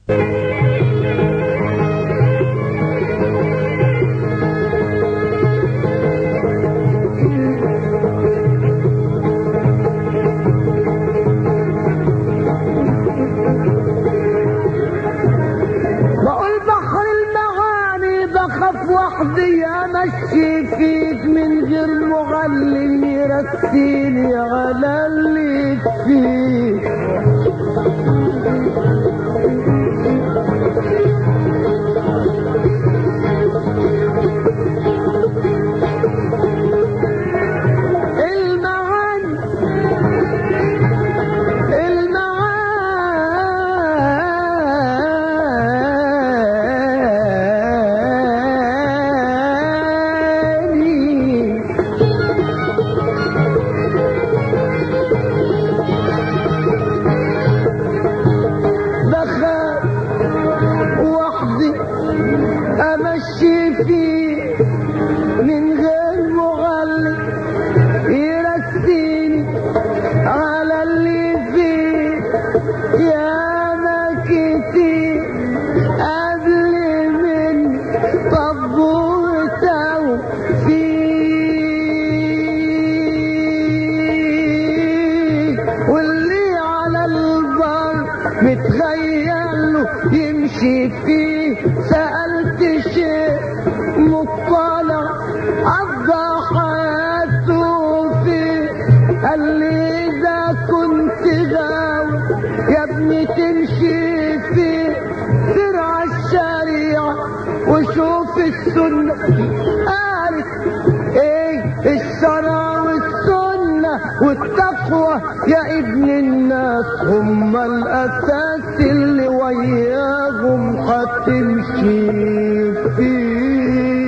بقول بحر المعاني بخاف وحدي امشي فيك من غير مغلي يرسيني على اللي فيك المعاني المعاني بخاف وحدي امشي فيه من غير مغلي يرسيني على اللي فيه يا ما كتير قبل من طبوته فيه واللي على البر متخيله يمشي فيه سألت شيء مطلع عضى حياته فيه قال لي إذا كنت غاوي يا ابني تمشي في درع الشريعة وشوف السنة قالت ايه الشرع والسنة والتقوى يا ابن الناس هم الأساس اللي وياهم هتمشي فيه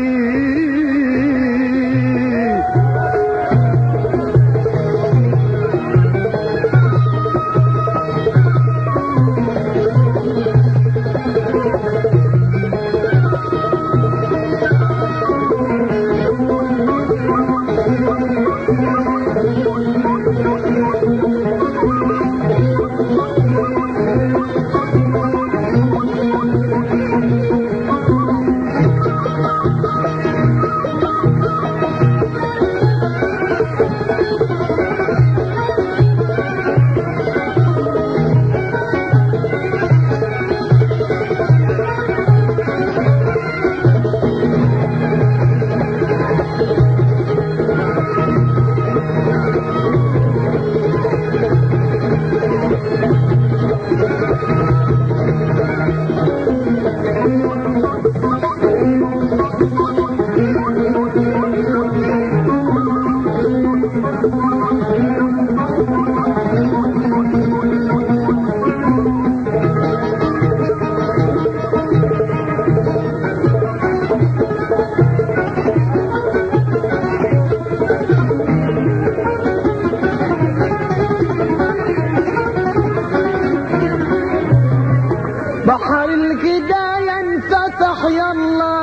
بحر الهداية انفتح يلا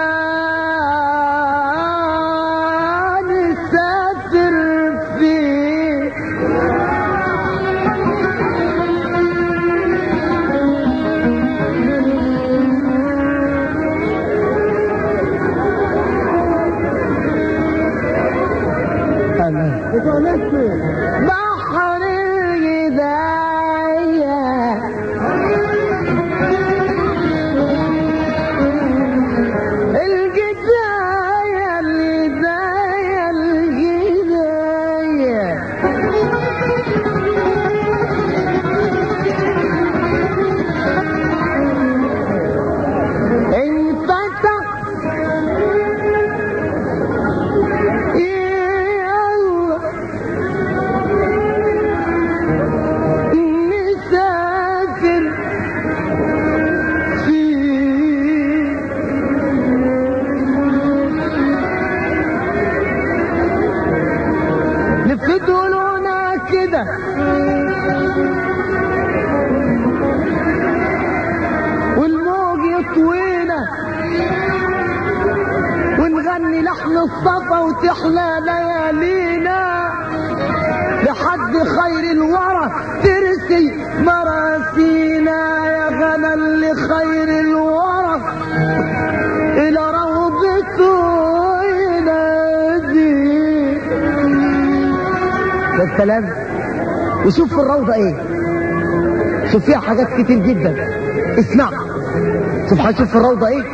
نسافر فيه بحر الهداية الجداية الهداية الهداية انفتح يا الله نسافر فيه لفتوا لنا كده والموج يطوينا ونغني لحن الصفا وتحلى ليالينا لحد خير الورى ترسي مراسينا يا غنى اللي السلام وشوف في الروضة ايه شوف فيها حاجات كتير جدا اسمع شوف هتشوف في الروضة ايه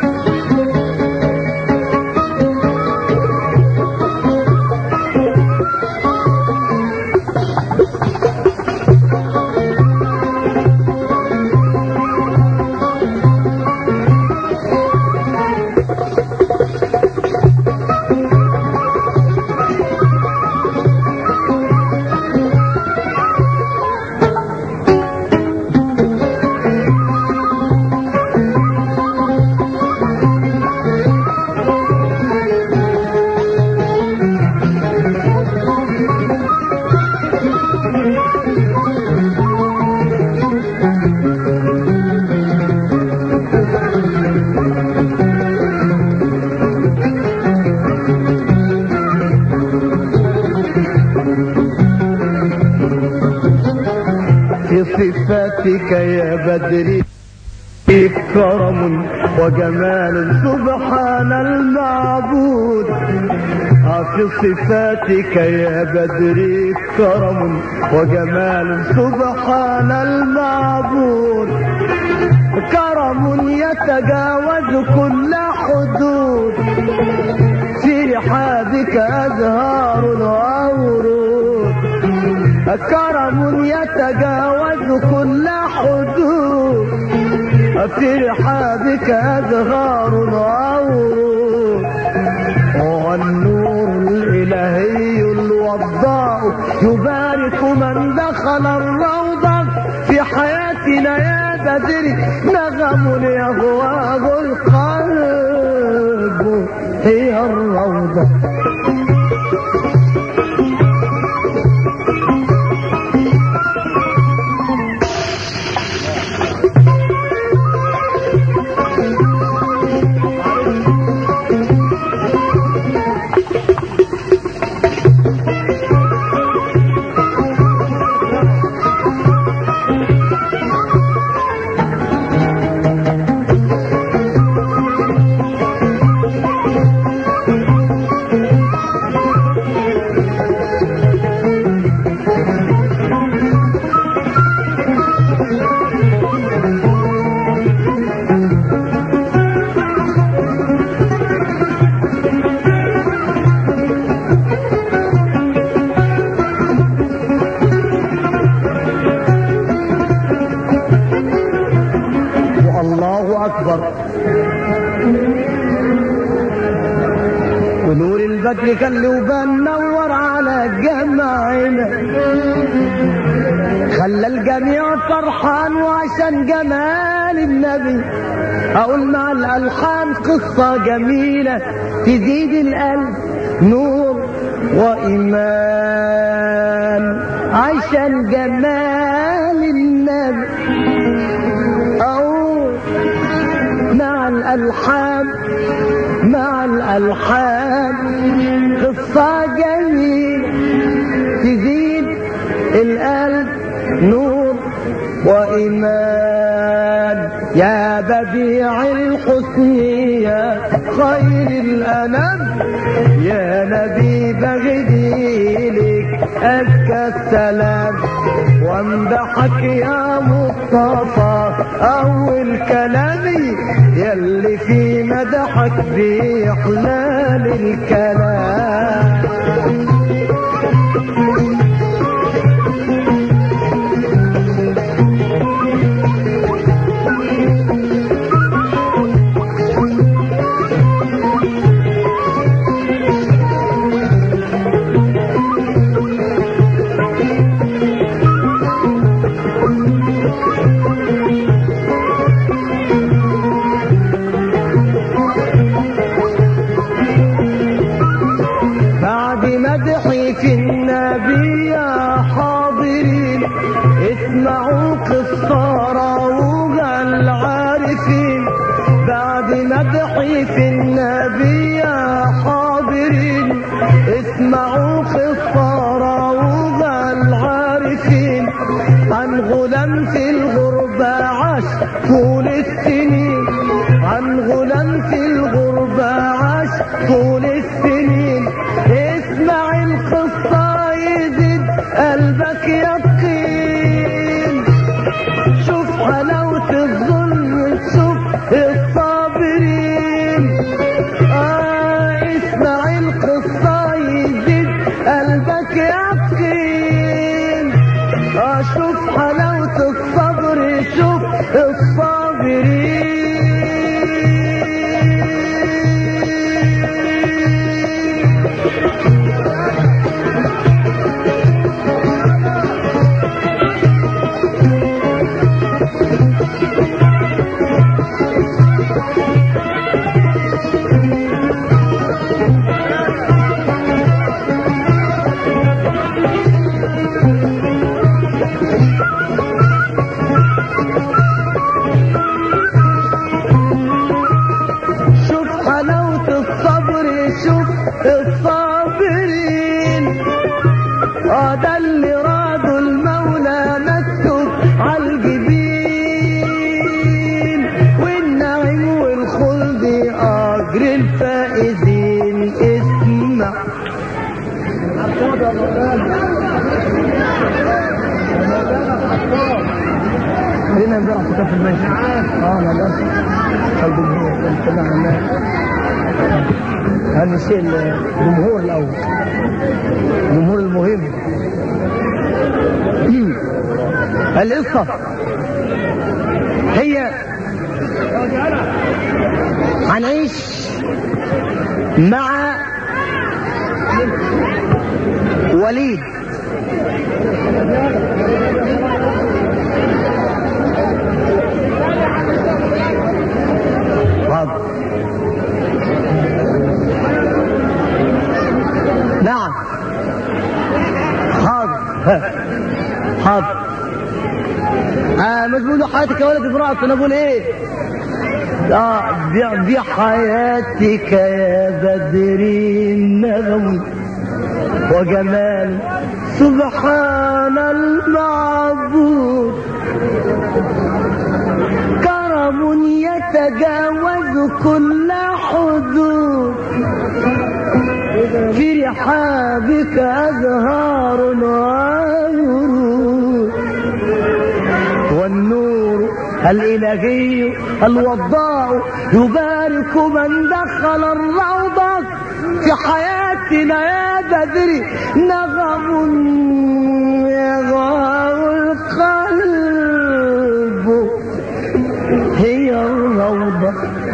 في صفاتك يا بدري فيك كرم وجمال سبحان المعبود آه في صفاتك يا بدري كرم وجمال سبحان المعبود كرم يتجاوز كل حدود في رحابك أزهار وورود كرم يتجاوز كل حدود في رحابك أزهار وورود والنور الإلهي الوضاء يبارك من دخل الروضة في حياتنا يا بدر نغم يهواه القلب هي الروضة والله أكبر ونور البدر كان وبان نور على جمعنا خلى الجميع فرحان وعشان جمال النبي اقول مع الالحان قصة جميلة تزيد القلب نور وايمان عشان جمال النبي اقول مع الالحان مع الالحان قصة جميلة تزيد القلب نور وإيمان يا بديع الحسن يا خير الأنام يا نبي بغدي لك أزكى السلام وامدحك يا مصطفى أول كلامي يلي في مدحك بإحلال الكلام بعد مدحي في النبي يا حاضرين اسمعوا قصة روج العارفين بعد مدحي في النبي يا حاضرين اسمعوا قصة روج العارفين عن غلام في الغربة عاش طول السنين عن غلام في الغربة عاش طول السنين اسمع القصة يزيد الصابرين شوف حلاوة الصبر شوف الصابرين اه ده اللي رادوا المولى مكتوب عالجبين والنعيم والخلد اجر الفائزين اسمع خلينا امبارح في كف المشي اه للاسف قلب الجمهور كنا عمال هذا الشيء الجمهور الاول الجمهور المهم القصه هي هنعيش مع وليد حاضر نعم حاضر حاضر آه مجموع حياتك يا ولد امرأة انا بقول ايه آه بيع بيع حياتك يا بدر النغم وجمال سبحان المعبود كرم يتجاوز كل حدود في رحابك أزهار وورود والنور الإلهي الوضاء يبارك من دخل الروضة في حياتنا يا بدري نغم يغار القلب هي الروضة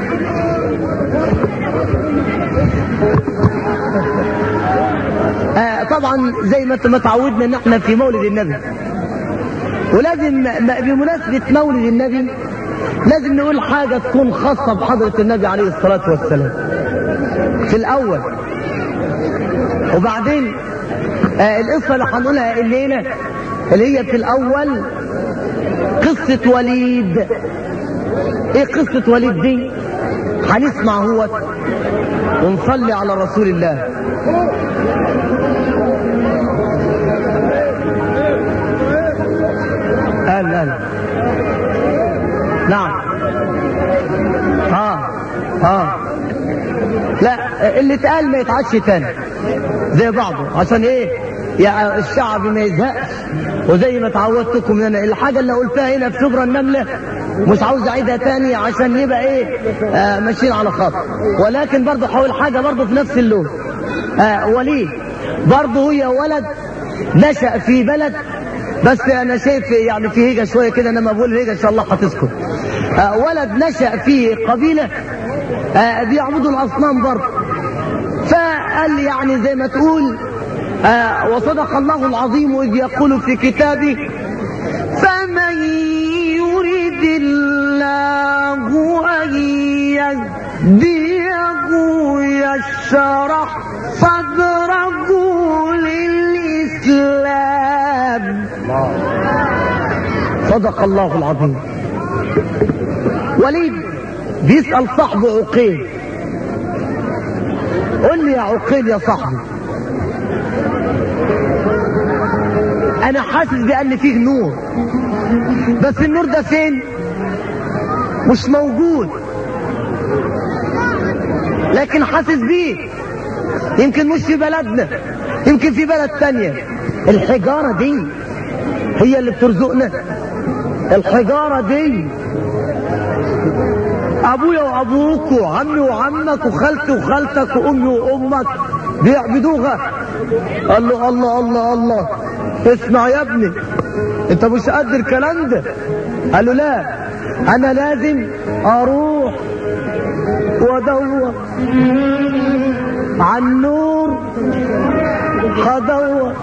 آه طبعا زي ما ما تعودنا ان احنا في مولد النبي ولازم م- بمناسبة مولد النبي لازم نقول حاجة تكون خاصة بحضرة النبي عليه الصلاة والسلام في الأول وبعدين آه القصة اللي هنقولها الليلة اللي هي في الأول قصة وليد ايه قصة وليد دي هنسمع هو ونصلي على رسول الله قال قال نعم اه اه لا اللي اتقال ما يتعادش تاني زي بعضه عشان ايه يا الشعب ما يزهقش وزي ما تعودتكم انا الحاجه اللي قلتها هنا في شبرا النمله مش عاوز اعيدها تاني عشان يبقى ايه آه ماشيين على خط ولكن برضه هقول حاجه برضه في نفس اللون آه وليد برضه هي ولد نشأ في بلد بس انا شايف يعني في هيجه شويه كده انا ما بقول هيجه ان شاء الله هتسكت آه ولد نشأ في قبيله آه بيعبدوا الاصنام برضه فقال يعني زي ما تقول آه وصدق الله العظيم إذ يقول في كتابه فمن يريد الله أن يهديه يشرح صدره للإسلام صدق الله العظيم وليد بيسأل صاحبه عقيل قل لي يا عقيل يا صاحبي انا حاسس بان فيه نور بس النور ده فين مش موجود لكن حاسس بيه يمكن مش في بلدنا يمكن في بلد تانية الحجارة دي هي اللي بترزقنا الحجارة دي ابويا وابوك وعمي وعمك وخالتي وخالتك وامي وامك بيعبدوها قال له الله الله الله اسمع يا ابني انت مش قد الكلام ده قال له لا انا لازم اروح وادور عن نور هدور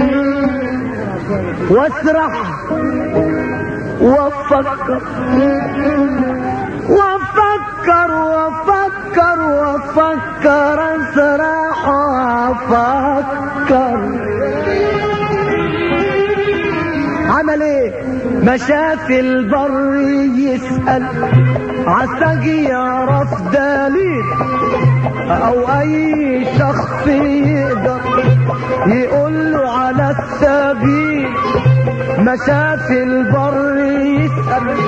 واسرح وافكر وافكر وافكر وافكر اسرح وافكر عمل ايه مشى في البر يسأل عسى يعرف دليل او اي شخص يقدر يقول له على السبيل مشى في البر يسأل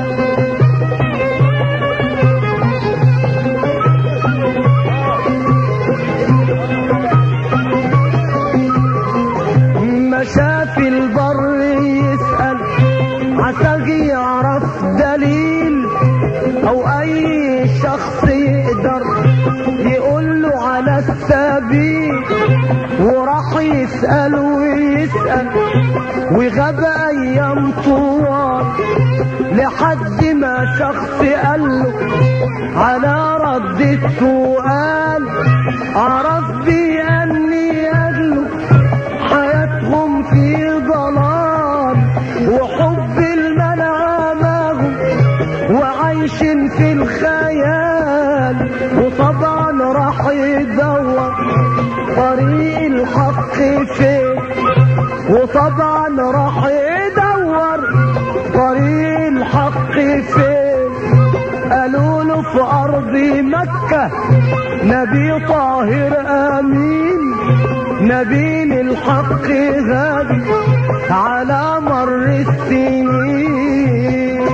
مشى في البر يسأل عسى يعرف دليل او اي شخص يقدر يقول له على السبيل وراح يسأل ويسأل وغاب ايام طوال لحد ما شخص قال له على رد السؤال عرف بأني أجله حياتهم في ضلال وحب المال عماهم وعايشين في الخيال وطبعا راح يدور طريق الحق فين وطبعا راح يدور طريق الحق فين قالوا له في أرض مكة نبي طاهر أمين نبي للحق غادي على مر السنين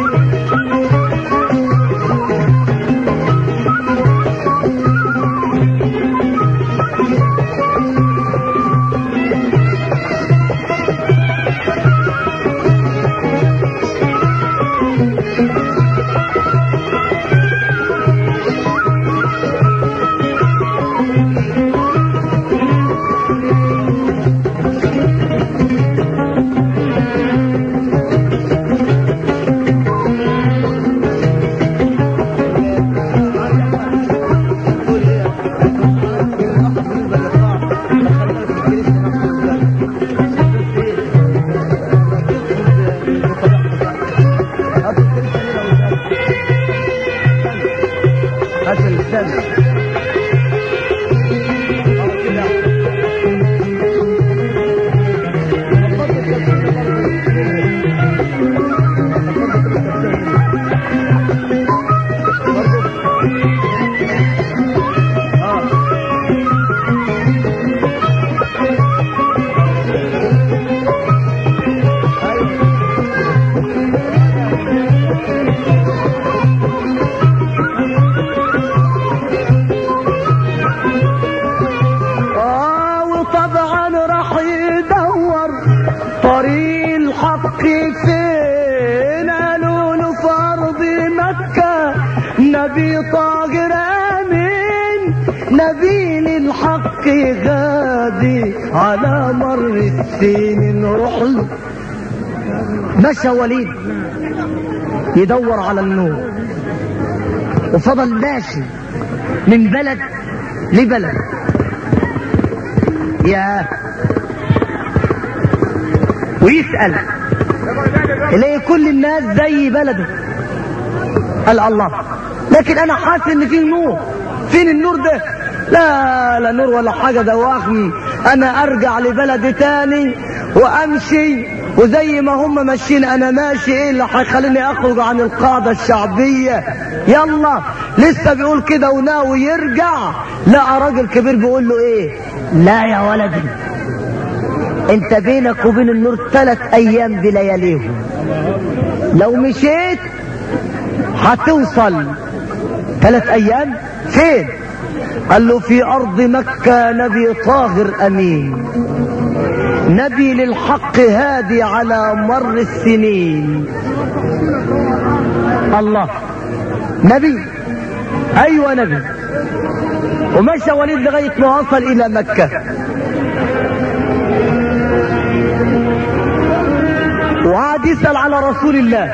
آه وطبعا راح يدور طريق الحق فين قالوا له في أرض مكة نبي طاهر أمين نبي للحق غادي على مر السنين روح له مشى وليد يدور على النور وفضل ماشي من بلد لبلد يا ويسأل يلاقي كل الناس زي بلده قال الله لكن انا حاسس ان في نور فين النور ده لا لا نور ولا حاجة ده وهم انا ارجع لبلدي تاني وامشي وزي ما هم ماشيين انا ماشي ايه اللي هيخليني اخرج عن القاعدة الشعبية يلا لسه بيقول كده وناوي يرجع لقى راجل كبير بيقول له ايه لا يا ولدي انت بينك وبين النور ثلاث ايام بلياليهم لو مشيت هتوصل ثلاث ايام فين قال له في ارض مكة نبي طاهر امين نبي للحق هادي على مر السنين الله نبي ايوه نبي ومشى وليد لغايه ما وصل الى مكه وقعد قعد يسأل على رسول الله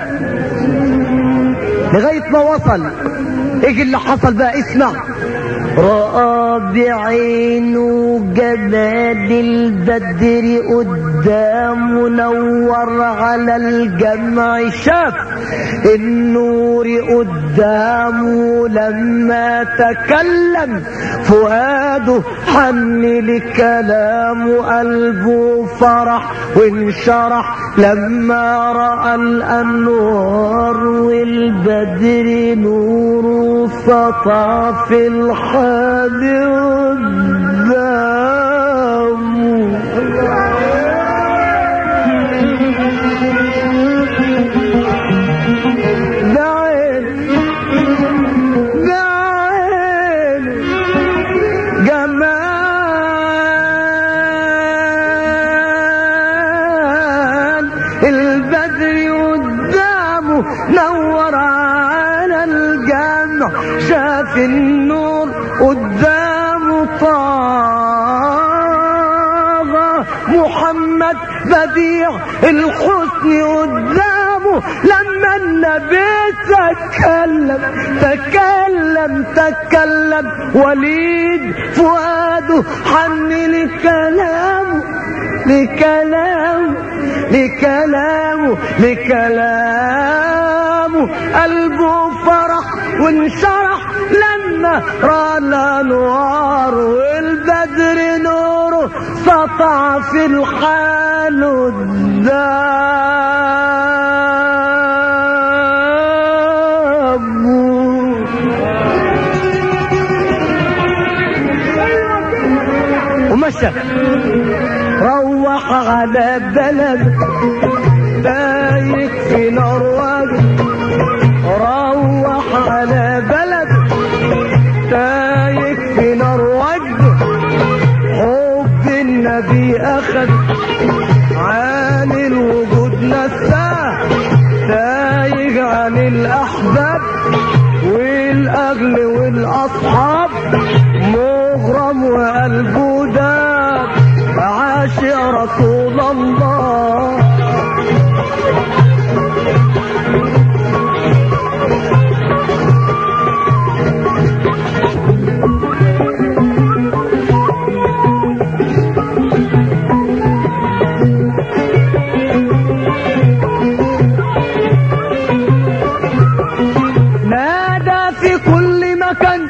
لغاية ما وصل ايه اللي حصل بقى اسمع رأى بعينه جمال البدر قدامه نور على الجمع شاف النور قدامه لما تكلم فؤاده حن لكلامه قلبه فرح وانشرح لما رأى الأنوار والبدر نور سطع في الحال قدامه بعين بعين جمال البدر قدامه نور على الجمع شاف النور قدامه طاغة محمد بديع الحسن قدامه لما النبي تكلم تكلم تكلم وليد فؤاده حن لكلامه لكلامه لكلامه لكلامه قلبه فرح وانشرح لما رأى الأنوار والبدر نوره سطع في الحال قدامه ومشى روح على بلد بايك في نروج روح على بلد تايك في نروج حب النبي اخد عن الوجود نساه تايج عن الاحباب والاهل والاصحاب مغرم وقلبه داب عاشق رسول الله نادى في كل مكان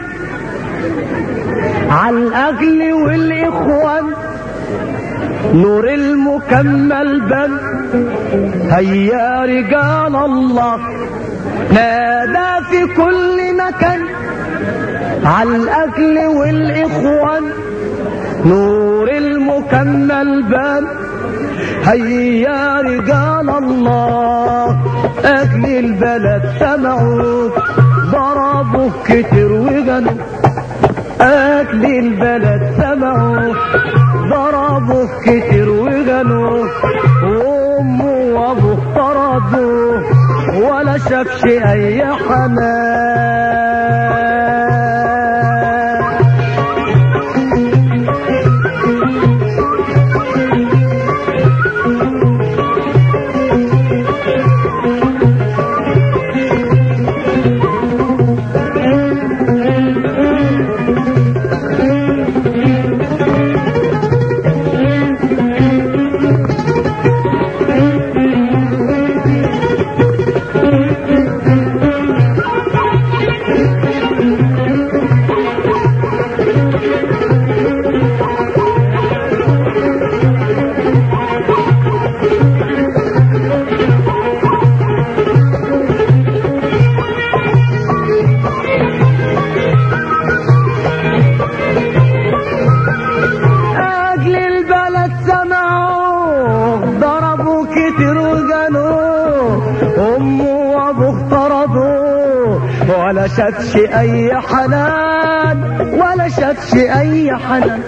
على الأهل والإخوان نور المكمل بل هيا رجال الله نادى في كل مكان على الأهل والإخوان نور المكمل بل هيا رجال الله أهل البلد سمعوا ضربوا كتير وغنوا أهل البلد سمعوا ضربوا كتير وغنوا وأمه وأبوه طردوا ولا شافش أي حنان أهل البلد سمعوا ضربوا كتير وجنوا أمه وأبوه طردوا ولا شافش أي حنان ولا شافش أي حنان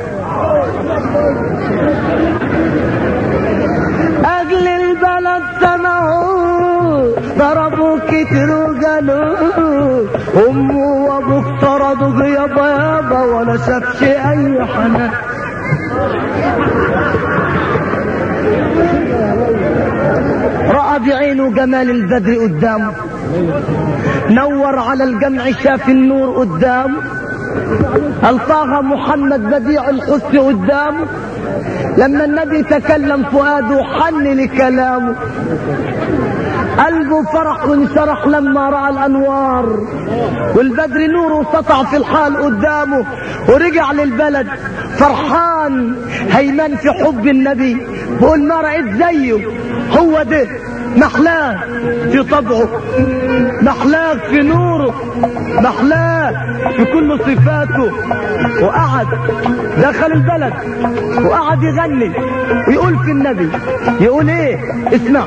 أهل البلد سمعوا ضربوا كتير وجنوا أمه وأبوه طردوا يابا يابا ولا شافش أي حنان رأى رأى بعينه جمال البدر قدامه نور على الجمع شاف النور قدامه ألقاها محمد بديع الحسن قدامه لما النبي تكلم فؤاده حن لكلامه قلبه فرح وانشرح لما رأى الأنوار والبدر نوره سطع في الحال قدامه ورجع للبلد فرحان هيمن في حب النبي بقول ما رأيت زيه هو ده محلاه في طبعه محلاه في نوره محلاه في كل صفاته وقعد دخل البلد وقعد يغني ويقول في النبي يقول ايه اسمع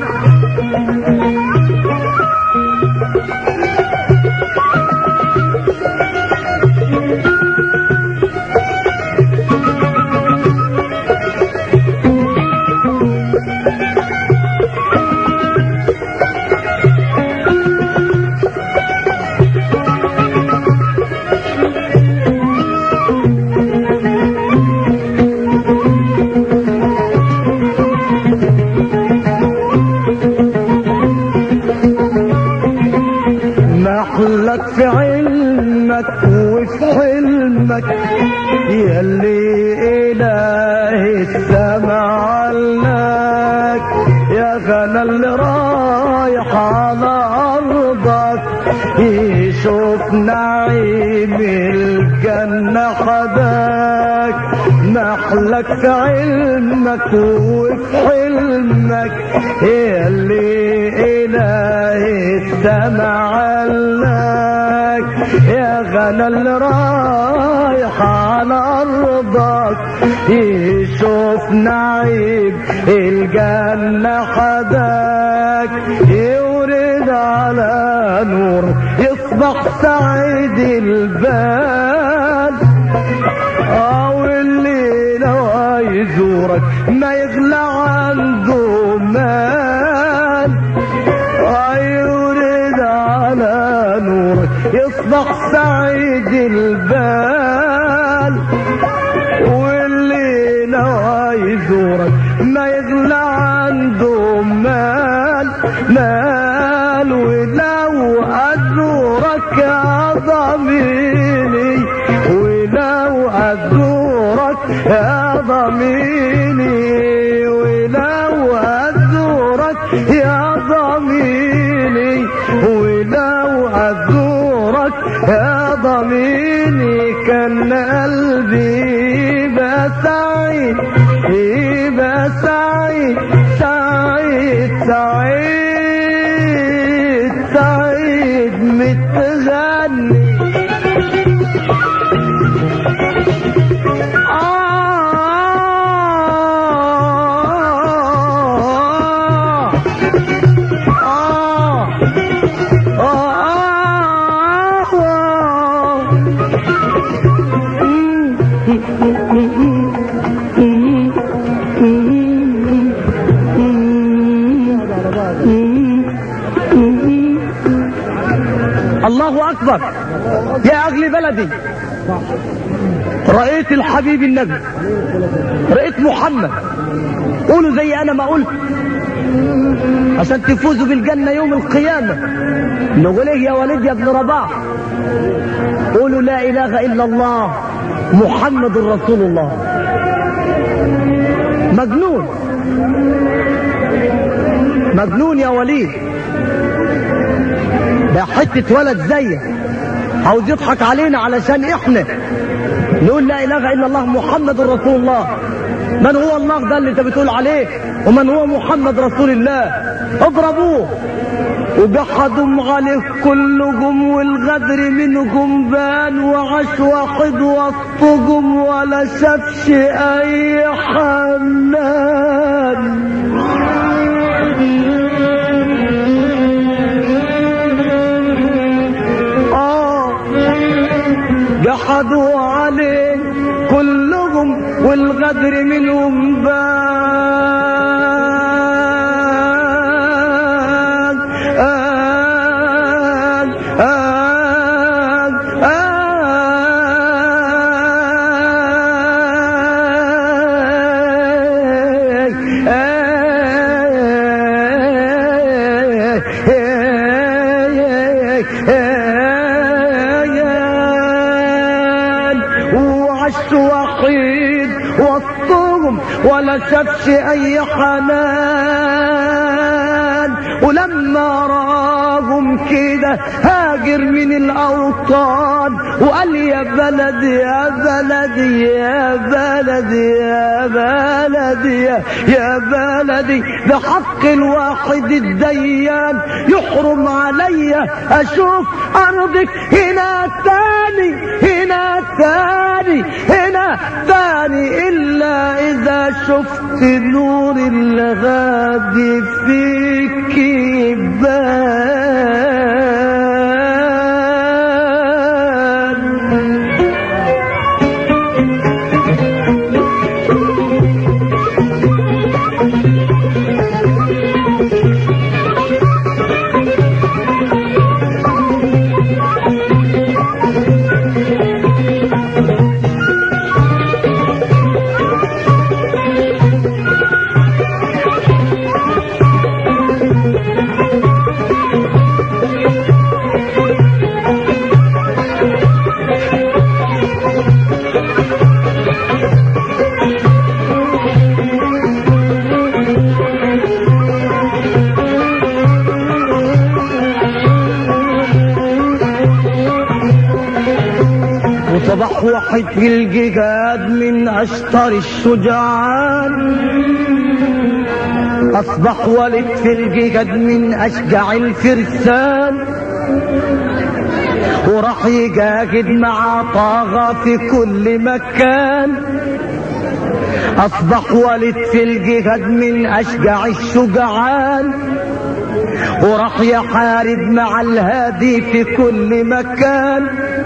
محلك في علمك وفي حلمك يلي إله السماء لك يا غنى اللي رايح على أرضك يشوف نعيم الجنة حداك محلك في علمك وفي حلمك يلي إله السماء لك يا غنى اللي رايح على أرضك يشوف نعيم الجنة حداك يورد على نور يصبح سعيد البال أو اللي لو يزورك ما يغلى عنده مال يورد على نورك يصبح سعيد البال واللي نوى يزورك ما يغلى عنده مال مال ولو أزورك يا ضميني ولو أزورك يا ضميني ولو أزورك يا ضميني ولو أزورك يا ضميني كان قلبي يبقى سعيد يبقى سعيد سعيد سعيد سعيد متغني آه آه الله أكبر يا أهل بلدي رأيت الحبيب النبي رأيت محمد قولوا زي أنا ما قلت عشان تفوزوا بالجنة يوم القيامة نقول ايه يا وليد يا ابن رباح قولوا لا إله إلا الله محمد رسول الله مجنون مجنون يا وليد ده حتة ولد زيك عاوز يضحك علينا علشان احنا نقول لا اله الا الله محمد رسول الله من هو الله ده اللي انت بتقول عليه ومن هو محمد رسول الله اضربوه وجحدوا عليه كلهم والغدر منهم بان وعاش واحد وسطهم ولا شافش اي حنان آه جحدوا عليه كلهم والغدر منهم بان آن آن آن بهم ولا شافش اي حنان ولما راهم كده هاجر من الاوطان وقال يا بلدي يا بلدي يا بلدي يا بلدي يا, يا بلدي بحق الواحد الديان يحرم عليا اشوف ارضك هنا تاني هنا تاني هنا تاني الا اذا شفت نور الغادي فيك بان وصبح واحد في الجهاد من اشطر الشجعان اصبح ولد في الجهاد من اشجع الفرسان وراح يجاهد مع طاغة في كل مكان اصبح ولد في الجهاد من اشجع الشجعان وراح يحارب مع الهادي في كل مكان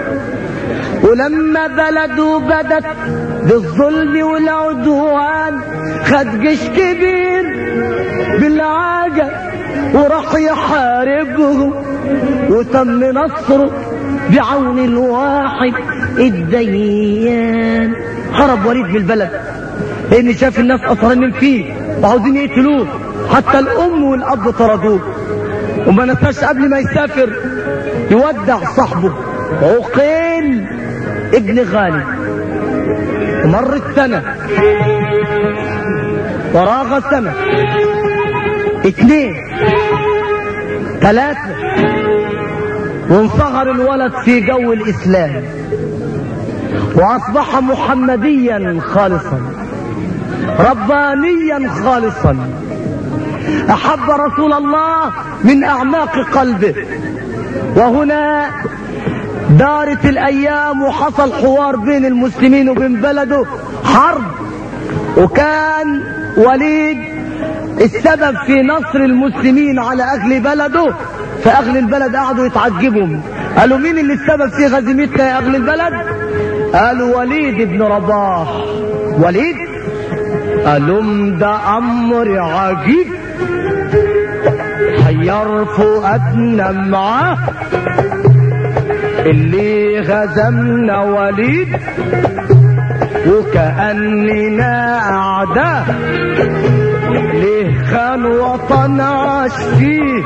ولما بلده بدت بالظلم والعدوان خد جيش كبير بالعاجة وراح يحاربهم وتم نصره بعون الواحد الديان هرب وليد بالبلد لان شاف الناس اصرانين فيه وعاوزين يقتلوه حتى الام والاب طردوه وما نساش قبل ما يسافر يودع صاحبه عقيل ابن غالب ومرت سنة وراغ سنة اثنين ثلاثة وانصهر الولد في جو الإسلام وأصبح محمديا خالصا ربانيا خالصا أحب رسول الله من أعماق قلبه وهنا دارت الايام وحصل حوار بين المسلمين وبين بلده حرب وكان وليد السبب في نصر المسلمين على اهل بلده فاهل البلد قعدوا يتعجبوا قالوا مين اللي السبب في غزيمتنا يا اهل البلد قالوا وليد بن رباح وليد قالوا ده امر عجيب حير فؤادنا معاه اللي غزمنا وليد وكأننا أعداء ليه خان وطن عاش فيه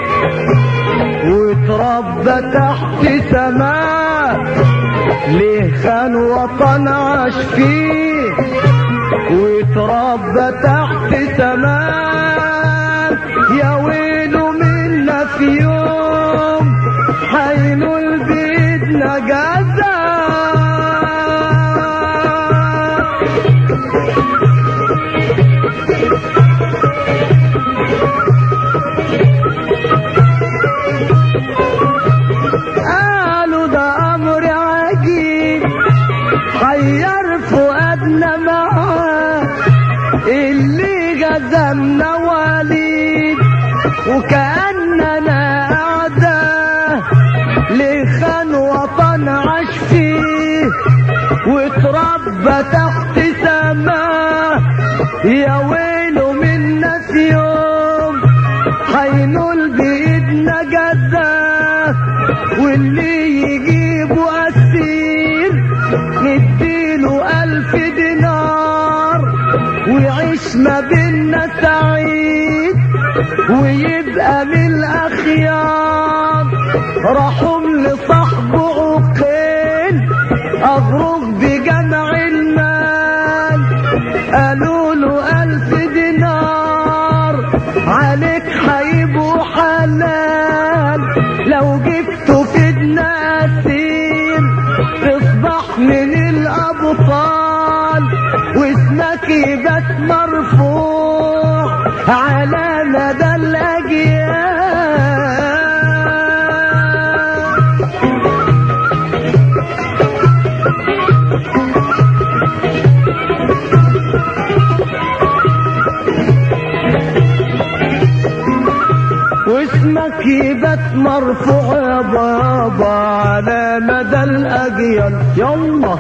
واتربى تحت سماء ليه خان وطن عاش فيه واتربى تحت سماء يا ويله منا في يوم حينول بإيدنا جزاء قالوا ده أمر عجيب حير فؤادنا معاه اللي غزمنا وليد وكأننا أعداء لخان وطن عاش فيه واتربى تحت سماه يا ويله منا في يوم حينول بإيدنا جزاه واللي يجيبه أسير نديله ألف دينار ويعيش ما بينا سعيد ويبقى من الأخيار راحوا لصاحبه عقيل أغرق بجمع المال قالوا له تفيدنا السير تصبح من الأبطال واسمك يبات مرفوع على مدى الأجيال واسمك يبات مرفوع يا بابا على مدى الأجيال يلا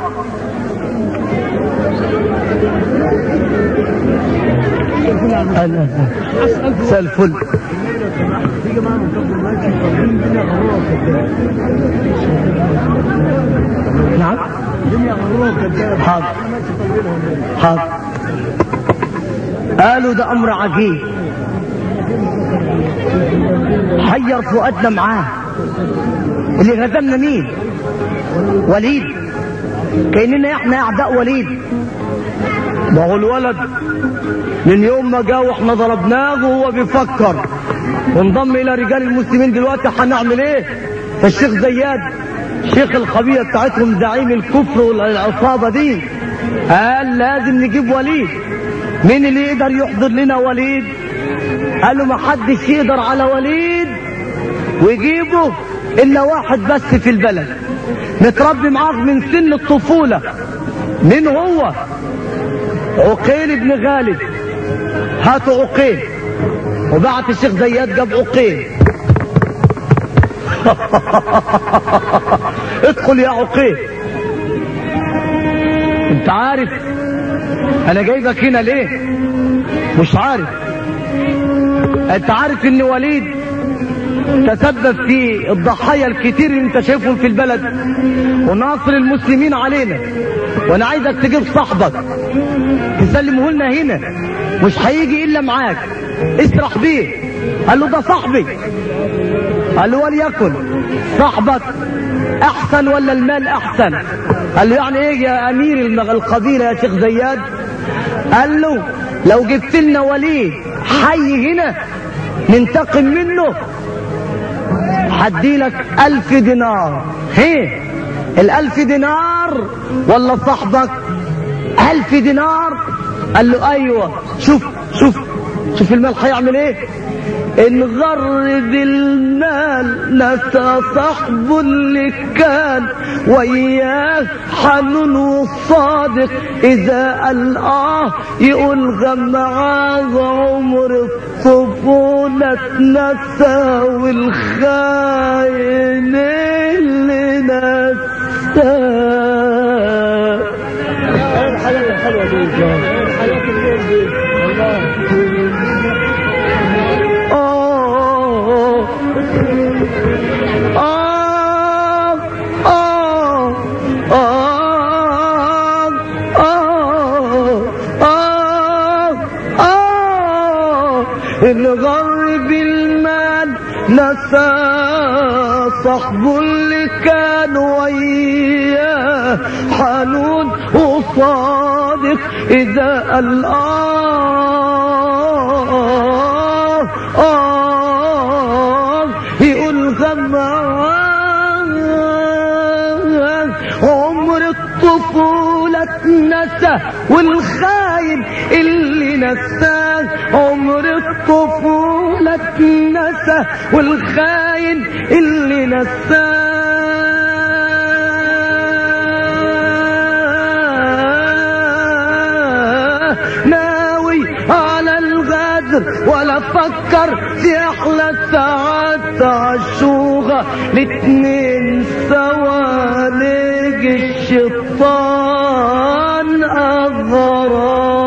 أنا مساء الفل نعم حاضر حاضر قالوا ده أمر عجيب حير فؤادنا معاه اللي غزمنا مين وليد كأننا احنا اعداء وليد ما هو الولد من يوم ما جه واحنا ضربناه وهو بيفكر وانضم الى رجال المسلمين دلوقتي هنعمل ايه فالشيخ زياد شيخ الخبية بتاعتهم زعيم الكفر والعصابة دي قال لازم نجيب وليد مين اللي يقدر يحضر لنا وليد قال له ما حدش يقدر على وليد ويجيبه الا واحد بس في البلد متربي معاه من سن الطفولة من هو عقيل بن غالب هاتوا عقيل وبعت الشيخ زياد جاب عقيل ادخل يا عقيل انت عارف انا جايبك هنا ليه مش عارف انت عارف ان وليد تسبب في الضحايا الكتير اللي انت شايفهم في البلد وناصر المسلمين علينا وانا عايزك تجيب صاحبك تسلمه لنا هنا مش هيجي الا معاك اسرح بيه قال له ده صاحبي قال له وليكن صاحبك احسن ولا المال احسن قال له يعني ايه يا امير المغ- القبيله يا شيخ زياد قال له لو جبت لنا وليد حي هنا ننتقم منه هديلك ألف دينار هي الألف دينار ولا صاحبك ألف دينار قال له أيوة شوف شوف شوف المال هيعمل ايه ان غرب المال نسى صاحبه اللي كان وياه حنون وصادق اذا قال اه يقول غم معاه عمر الطفولة اتنسى والخاين اللي نساه الحاجات الحلوة دي الحاجات اللي دي آه آه آه آه آه آه آه الغرب المال نسى صاحبه اللي كان وياه حنون وصادق إذا قال آه آه يقول غمعان عمر الطفولة اتنسى والخاين اللي نساه عمر الطفولة اتنسى والخاين اللي نساه ناوي على الغدر ولا فكر في احلى ساعات عالشوغة الاتنين سوا نيجي الشيطان اغراه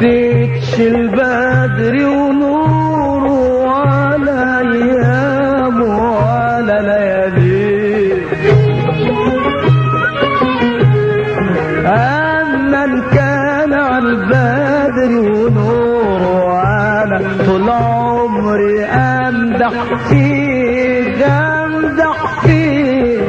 نسيتش البدر ونوره ولا ايام ولا ليالي أمن كان على البدر ونوره وأنا طول عمري أمدح فيه أمدح فيه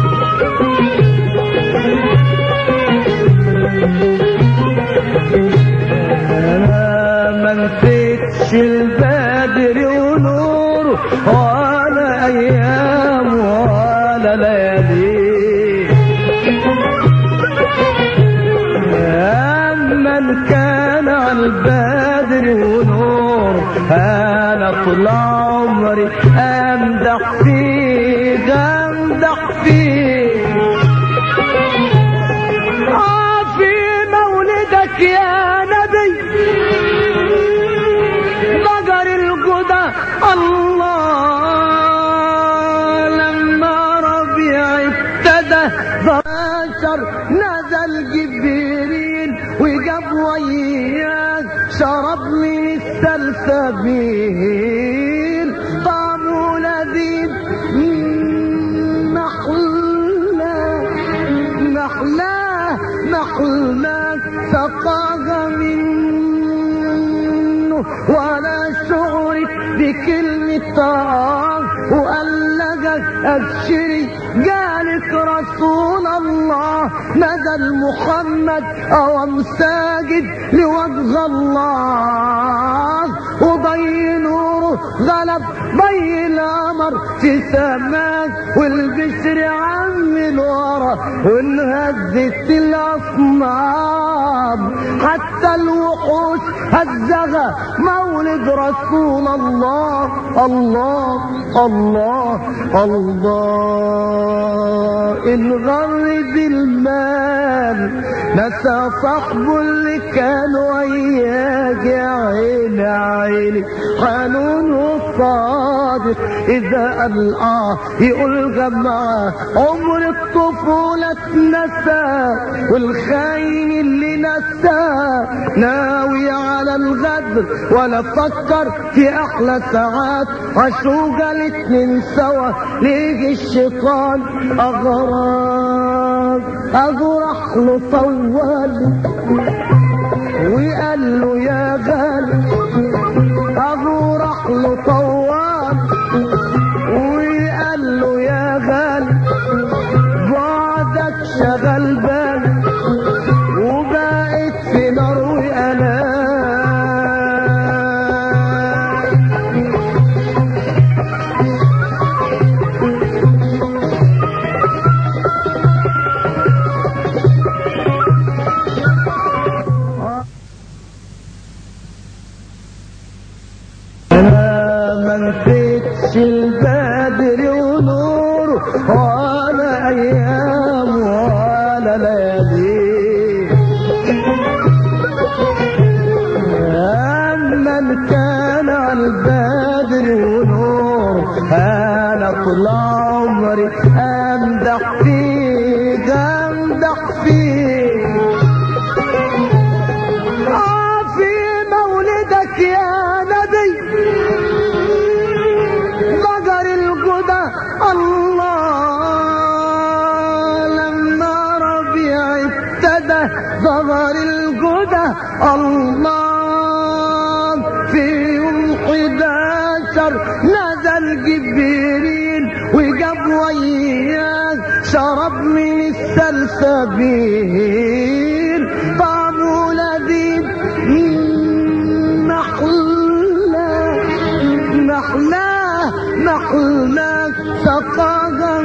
أنا ما نسيتش البدر ونوره ولا أيام ولا ليالي من كان على البدر ونور انا طول عمري امدح فيه امدح فيه آه في مولدك يا نبي ضجر الجدى الله لما ربيع ابتدى بشر نزل جبريل وجاب وياك شرب من السلسبيل طعم لذيذ محلاه محلاه محلاه سقاها منه ولا شعرك بكلمة طعام وقلقك أبشري جالك رسول الله نزل محمد أو مساجد لوجه الله وضي نوره غلب ضي القمر في سماك والبشر عم الورى وانهزت الأصنام حتى الوحوش هزغى مولد رسول الله الله الله الله انغرد المال نسى صاحبه اللي كان وياك يا عيني يا عيني حنون وصادق اذا قال اه يقول جماعة عمر الطفولة اتنسى والخاين اللي نسى ناوي على الغدر ولا فكر في احلى ساعات عشوقة الاتنين سوا ليجي الشيطان اغراض اجرح له طول وقال له يا غالي اجرح له طول وقال له يا غالي بعدك شغل بالي وبقيت في نار وانا انا ما نسيتش البدر ونوره ولا ايام ولا ليالي من كان على البدر ونور انا طول عمري امدح فيه امدح فيه آه في مولدك يا نبي ضجر الجدى الله لما ربيع ابتدى ضجر الجدى الله في يوم 11 نزل جبريل وجاب وياك شرب من السلسبيل طعمه لذيذ محلاه محلاه محلاه سقاها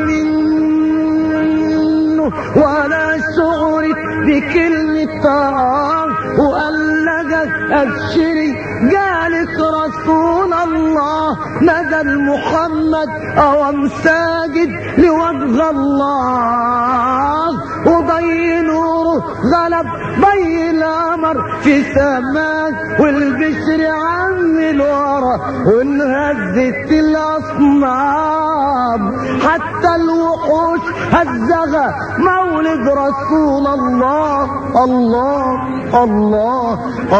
منه ولا شعرك بكلمة طعام وقلقك أبشري جالك رسول الله نزل محمد أو مساجد لوجه الله وضي نوره غلب ضي القمر في سماك والبشر عم الورى وانهزت الاصنام حتى الوحوش هزغى مولد رسول الله الله الله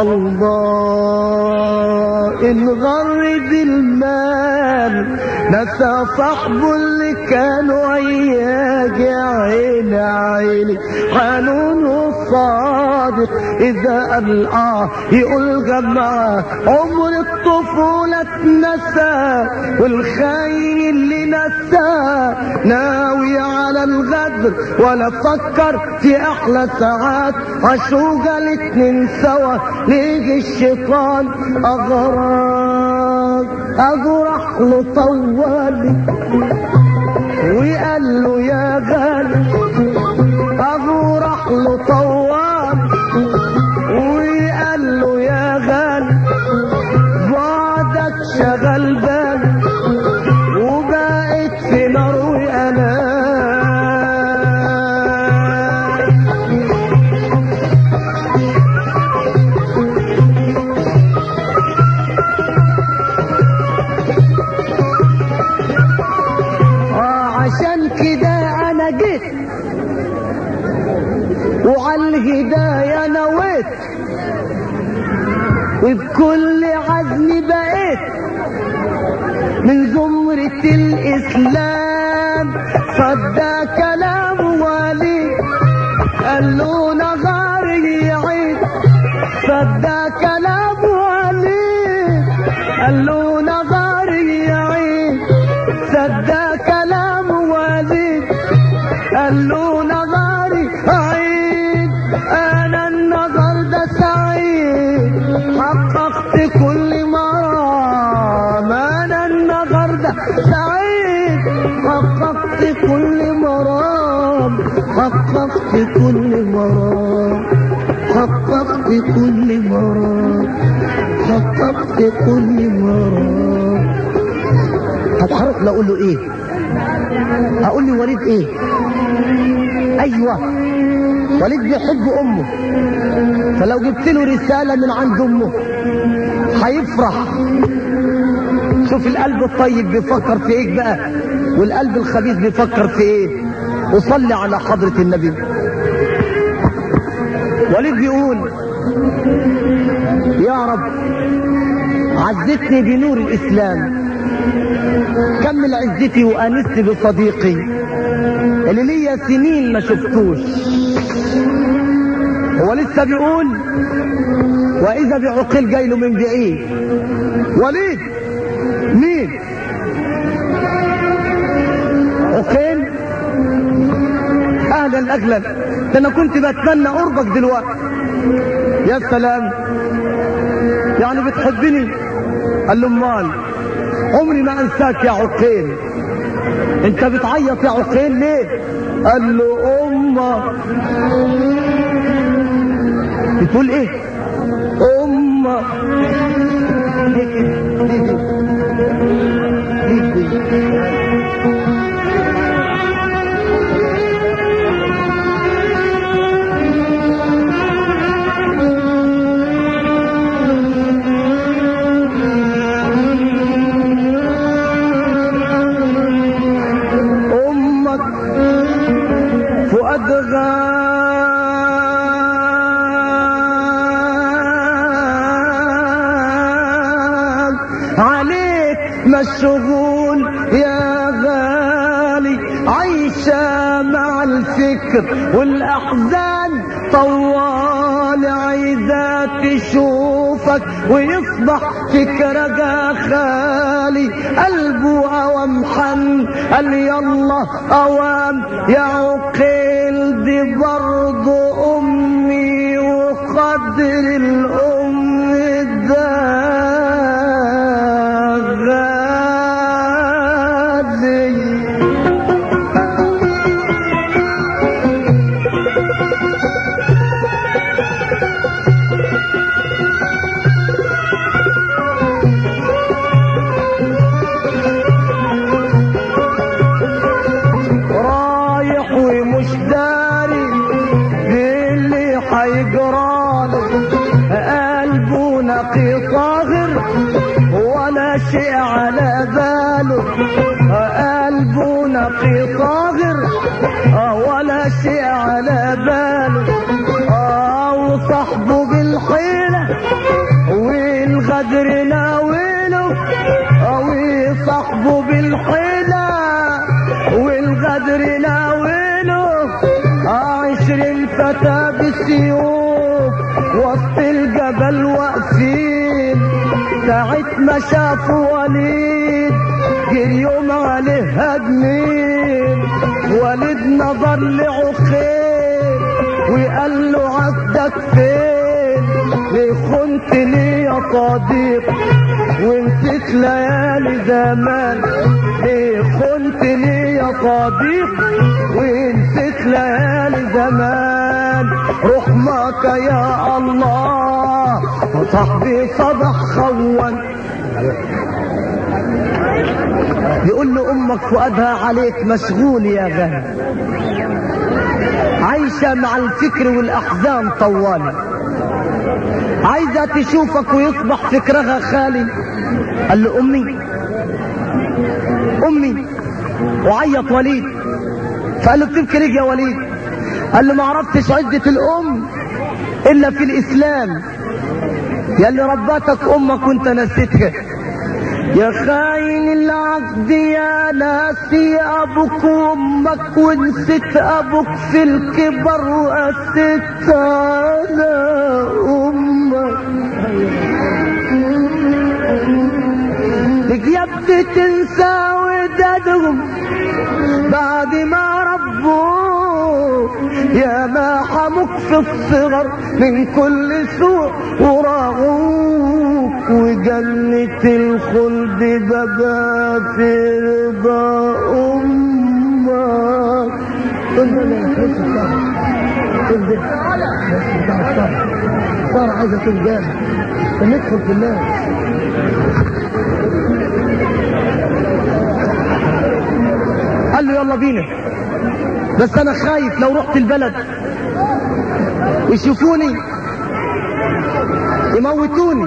الله انغرد المال نسى صاحبه اللي كان وياك يا عيني عيني حنون وصادق اذا قال اه يقول جماعة عمر الطفولة اتنسى والخاين اللي نسى ناوي على الغدر ولا فكر في احلى ساعات عشوقة الاتنين سوا ليجي الشيطان اغراك اجرح له طوالي وقال له يا غالي اجرح له طوالي وقال له يا غالي بعدك شغل بالي وبقيت في نار وانا آه عشان كده انا جيت وعلى الهداية نويت وبكل عزم بقيت من زمرة الإسلام صدى كلام والي قال له نغاري يعيد صدى كلام والي قال له نغاري يعيد صدى كلام والي قال له نغاري عيد انا النظر ده سعيد حققت كل مرام انا النظر ده سعيد حققت كل مرام حققت كل مرام حققت كل مرام حققت كل مرام هتحرك لا اقول له ايه هقول لي وليد ايه ايوه وليد بيحب امه فلو جبت له رساله من عند امه هيفرح شوف القلب الطيب بيفكر في ايه بقى والقلب الخبيث بيفكر في ايه وصلي على حضرة النبي وليد بيقول يا رب عزتني بنور الاسلام كمل عزتي وانست بصديقي اللي ليا سنين ما شفتوش هو لسه بيقول واذا بعقيل جاي له من بعيد وليد مين عقيل اهلا اهلا ده انا كنت بتمنى قربك دلوقتي يا سلام يعني بتحبني قال له امال عمري ما انساك يا عقيل انت بتعيط يا عقيل ليه قال له امه بتقول ايه امه ليه كده؟ ليه ليه؟ ليه كده؟ امك فؤاد غاب عليك مشغول يا غالي عايشة مع الفكر والأحزان طوال عايزة تشوفك ويصبح فكرك خالي قلبه أوام حن قال يلا أوام يا عقيل دي برضه أمي وقدر الأم ده غالي رايح ومش داري باللي يجراله قلبه نقي طاهر ولا شيء على باله قلبه نقي طاهر ولا شيء على باله وصاحبه بالحيلة والغدر ناوله وصاحبه بالحيلة والغدر ناوله عشرين فتى بالسيوف وسط الجبل واقفين ساعة ما شافوا وليد جريهم عليه هجمين وليد نظر لعخيل وقال له عدك فين ليه خنت لي يا صديق ونسيت ليالي زمان ليه خنت لي يا صديق ونسيت ليالي زمان رحمك يا الله وصاحبي صدق خون يقول له امك فؤادها عليك مشغول يا غالي عايشة مع الفكر والأحزان طوالي عايزة تشوفك ويصبح فكرها خالي قال له أمي أمي وعيط وليد فقال له بتبكي ليه يا وليد قال له ما عرفتش عزة الأم إلا في الإسلام يا اللي رباتك أمك وانت نسيتها يا خاين العقد يا ناسي ابوك وامك ونسيت ابوك في الكبر واسيت على امك لك يا ابني تنسى ودادهم بعد ما ربوك يا ما حموك في الصغر من كل سوء وراغوك وجنة الخلد بابا في رضا أمك صار عايزة تنجان ندخل في الناس قال له يلا بينا بس انا خايف لو رحت البلد يشوفوني يموتوني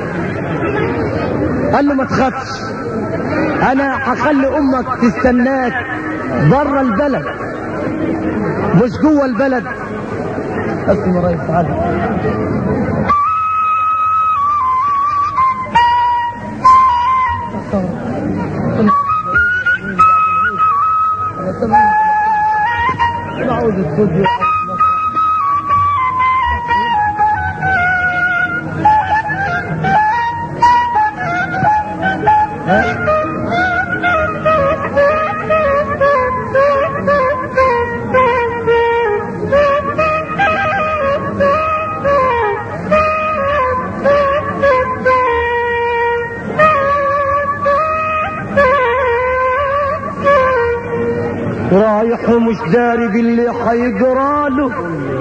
قال له ما تخافش انا هخلي امك تستناك بره البلد مش جوه البلد اسم يا ريس تعالى عاوز استوديو رايح ومش داري باللي حيجراله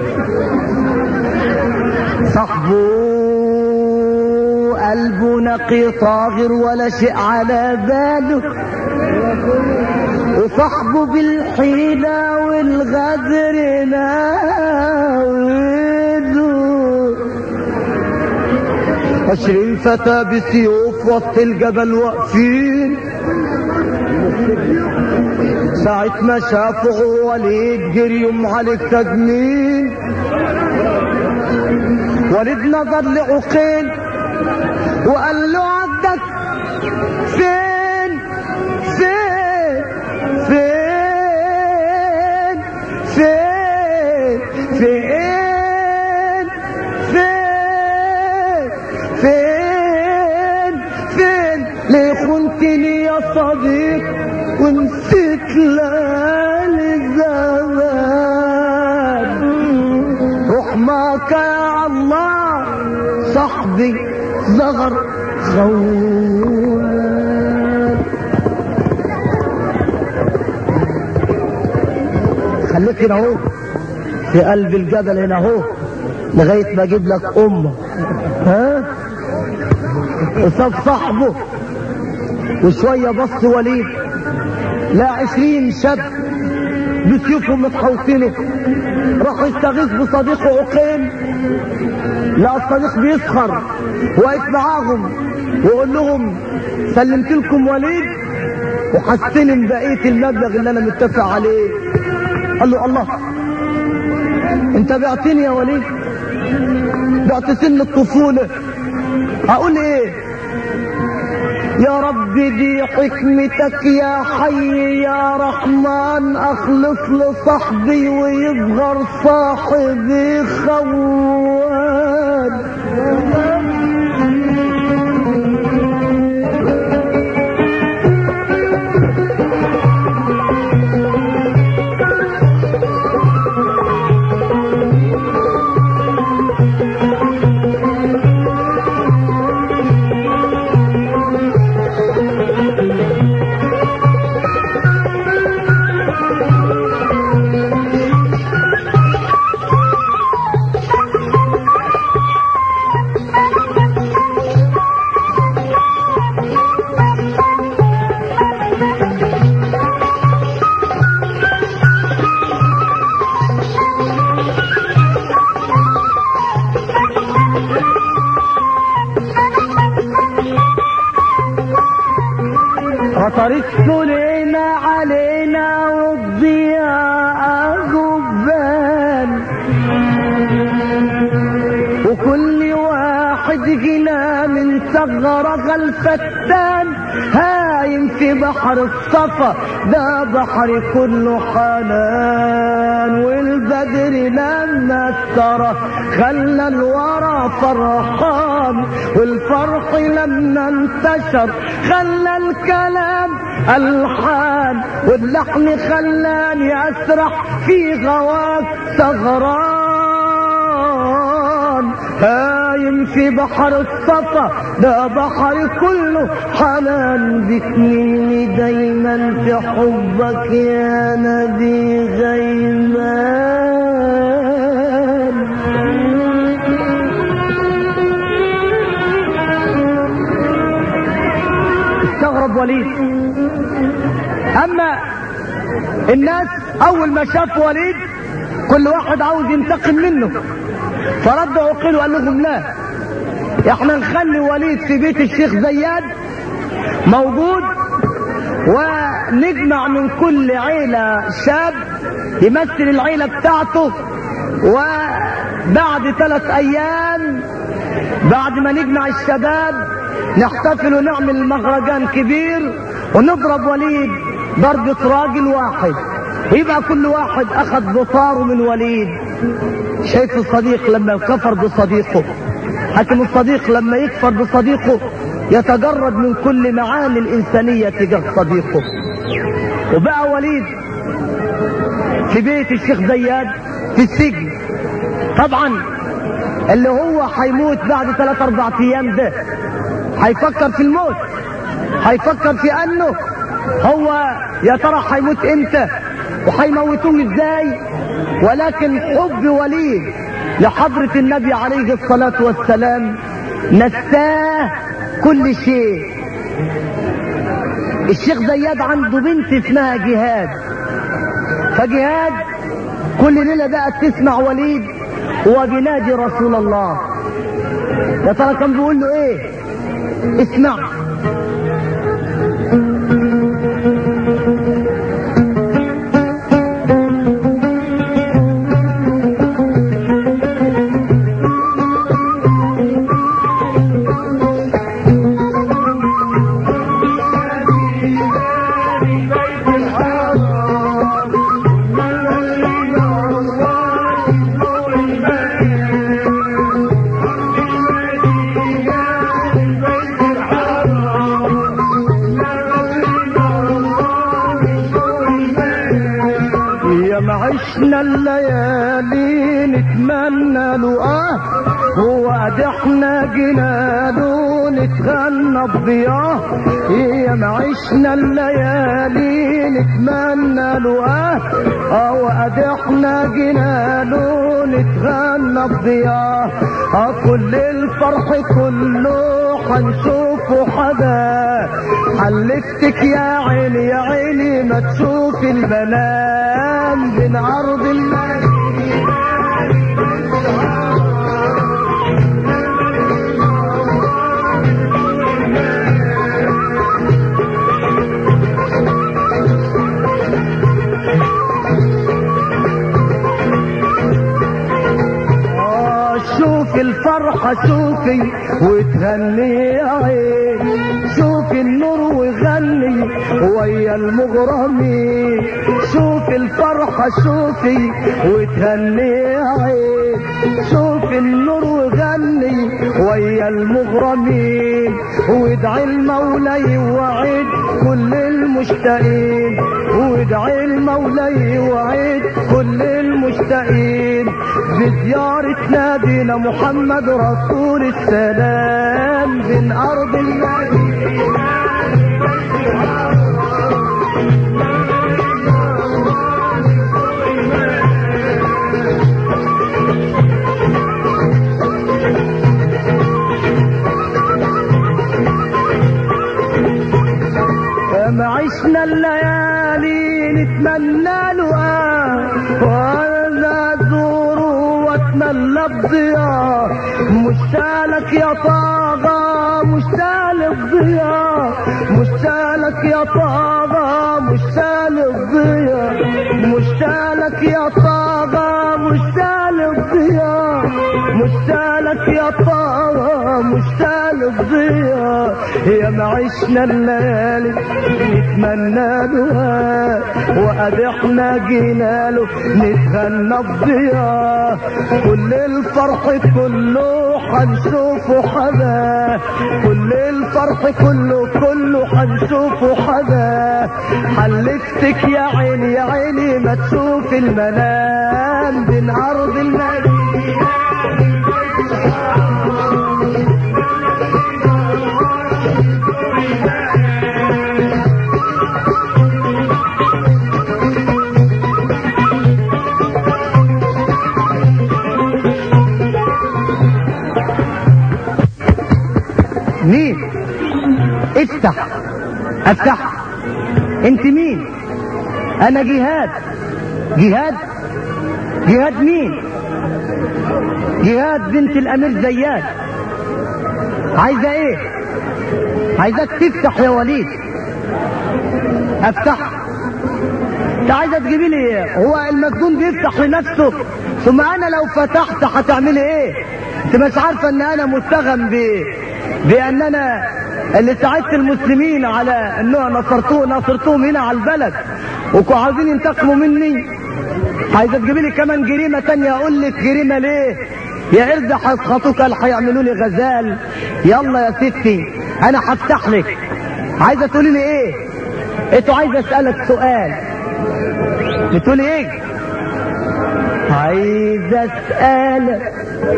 صاحبه قلبه نقي طاهر ولا شيء على باله وصاحبه بالحيلة والغدر ناوله عشرين فتى بسيوف وسط الجبل واقفين ساعة ما شافوا وليد جريهم على التجميل وليد نظر لعقيل وقال له عدك فين فين فين فين فين فين فين فين ليه خنتني يا صديق ونسيت ليالي الزمان رحمك يا الله صاحبي زغر خوان خليك هنا اهو في قلب الجبل هنا اهو لغايه ما اجيب لك امك ها وصاب صاحبه وشويه بص وليد لا عشرين شاب بسيوفهم متحوطينه راح يستغيث بصديقه عقيل لا الصديق بيسخر واقف معاهم ويقول لهم سلمت لكم وليد وحستلم بقيه المبلغ اللي انا متفق عليه قال له الله انت بعتني يا وليد بعت سن الطفوله هقول ايه يا رب دي حكمتك يا حي يا رحمن اخلص لصاحبي ويصغر صاحبي خوان وطريقت لينا علينا والضياء غبان وكل واحد جنا من ثغرة الفتان هايم في بحر الصفا ده بحر كله حنان والبدر لما استرى خلى الورى فرحان والفرح لما انتشر خلى الكلام الحان واللحن خلاني اسرح في غواك سهران هايم في بحر الصفا ده بحر كله حنان بتمني دايما في حبك يا نبي غيمان استغرب وليد اما الناس اول ما شافوا وليد كل واحد عاوز ينتقم منه فرد عقيل وقال لهم لا احنا نخلي وليد في بيت الشيخ زياد موجود ونجمع من كل عيلة شاب يمثل العيلة بتاعته وبعد ثلاث ايام بعد ما نجمع الشباب نحتفل ونعمل مهرجان كبير ونضرب وليد ضربة راجل واحد يبقى كل واحد اخذ بطاره من وليد شايف الصديق لما كفر بصديقه حكم الصديق لما يكفر بصديقه يتجرد من كل معاني الإنسانية تجاه صديقه وبقى وليد في بيت الشيخ زياد في السجن طبعا اللي هو هيموت بعد ثلاث اربع ايام ده هيفكر في الموت هيفكر في انه هو يا ترى هيموت امتى وهيموتوه ازاي ولكن حب وليد لحضرة النبي عليه الصلاة والسلام نساه كل شيء الشيخ زياد عنده بنت اسمها جهاد فجهاد كل ليلة بقت تسمع وليد وبنادي رسول الله يا ترى كان بيقول له ايه اسمع له اه هو قد احنا جينا له نتغنى بضياه يا ما عشنا الليالي نتمنى له اه اه وقد احنا جينا له نتغنى بضياه اه كل الفرح كله حنشوفه حدا حلفتك يا عيني يا عيني ما تشوف المنام بين عرض المال آه، شوفي الفرحة شوفي وتهني يا عين شوفي النور وغني ويا المغرمين شوفي الفرحة شوفي وتهني يا عين شوفي النور وغني ويا المغرمين وادعي المولى يوعد كل المشتاقين وادعي المولى يوعد كل المشتاقين بزيارة نبينا محمد رسول السلام بين أرض المدينة ما عشنا الليالي نتمنى له آه وانا ازوره واتمنى الضياء مشتاقلك يا طاغة مشتاق الضياء مشتاقلك يا طاغة مشتاق الضياء مشتاقلك يا طاغة مشتاق الضياء مشتاقلك يا طاغة مشتاق الضياء يا ما عشنا الليالي نتمنى له وقد احنا جينا له نتغنى بضياء كل الفرح كله حنشوفه حدا كل الفرح كله كله حنشوفه حدا حلفتك يا عيني يا عيني ما تشوف المنام بين ارض المدينه مين افتح افتح انت مين انا جهاد جهاد جهاد مين جهاد بنت الامير زياد عايزه ايه عايزاك تفتح يا وليد افتح انت عايزه تجيبي لي ايه هو المجنون بيفتح لنفسه ثم انا لو فتحت هتعملي ايه انت مش عارفه ان انا متهم ب بان انا اللي ساعدت المسلمين على انه نصرتوه نصرتهم هنا على البلد وكانوا عاوزين ينتقموا مني عايزه تجيبي لي كمان جريمه تانية اقول لك جريمه ليه يا قرد هيسخطوك قال هيعملوا لي غزال يلا يا ستي انا هفتح لك عايزه تقولي لي ايه انتوا عايزه اسالك سؤال بتقولي ايه عايزه اسالك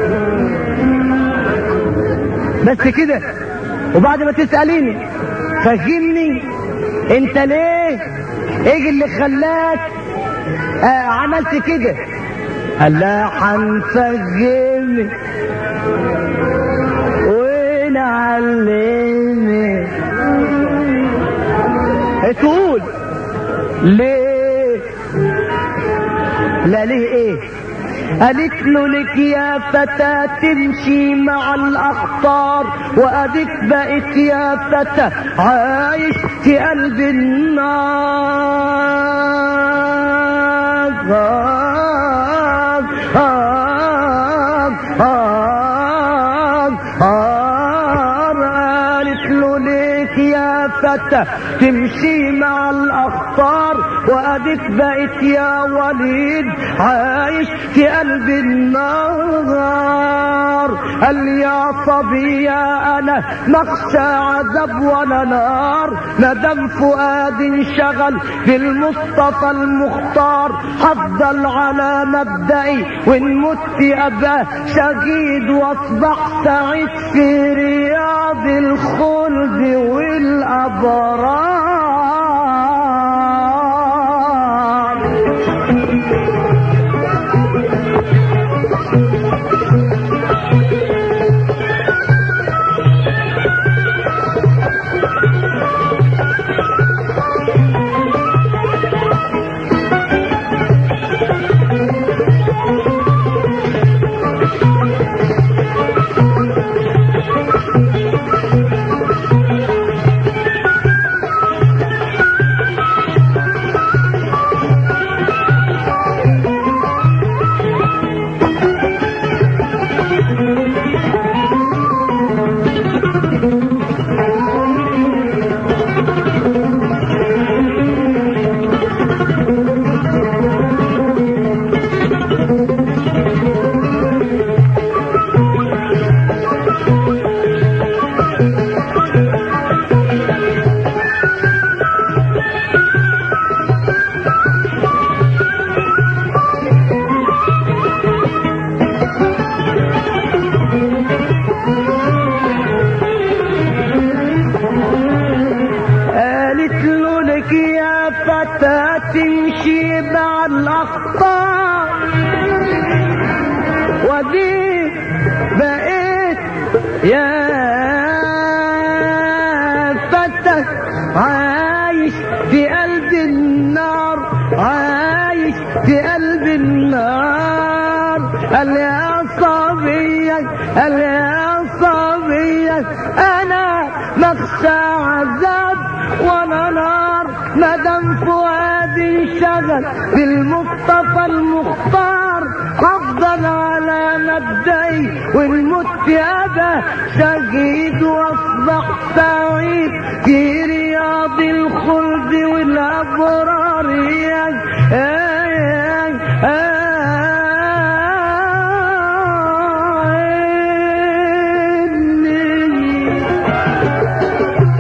بس كده وبعد ما تساليني فهمني انت ليه ايه اللي خلاك آه عملت كده قال لا هنفهمك ونعلمك تقول ليه لا ليه ايه قالت له لك يا فتاة تمشي مع الأخطار وأديك بقيت يا فتاة عايش في قلب النار آه آه آه آه قالت له ليك يا فتى تمشي مع الأخطار وأديك بقيت يا وليد عايش في قلب النار قال يا صبي انا مخشى عذاب ولا نار ندم فؤاد انشغل بالمصطفى المختار هفضل على مبدئي وان مت ابقى شهيد واصبح سعيد في رياض الخلد والابرار قالت له لك يا فتاة تمشي مع الأخطار ودي بقيت يا فتى عايش في قلب النار عايش في قلب النار قال يا صبية قال يا صبية أنا مخشى عذاب ولا نار مدام فؤادي انشغل بالمصطفى المختار هفضل على مبدئي والمت أبا شهيد واصبح سعيد في رياض الخلد والأبرار يا يا يا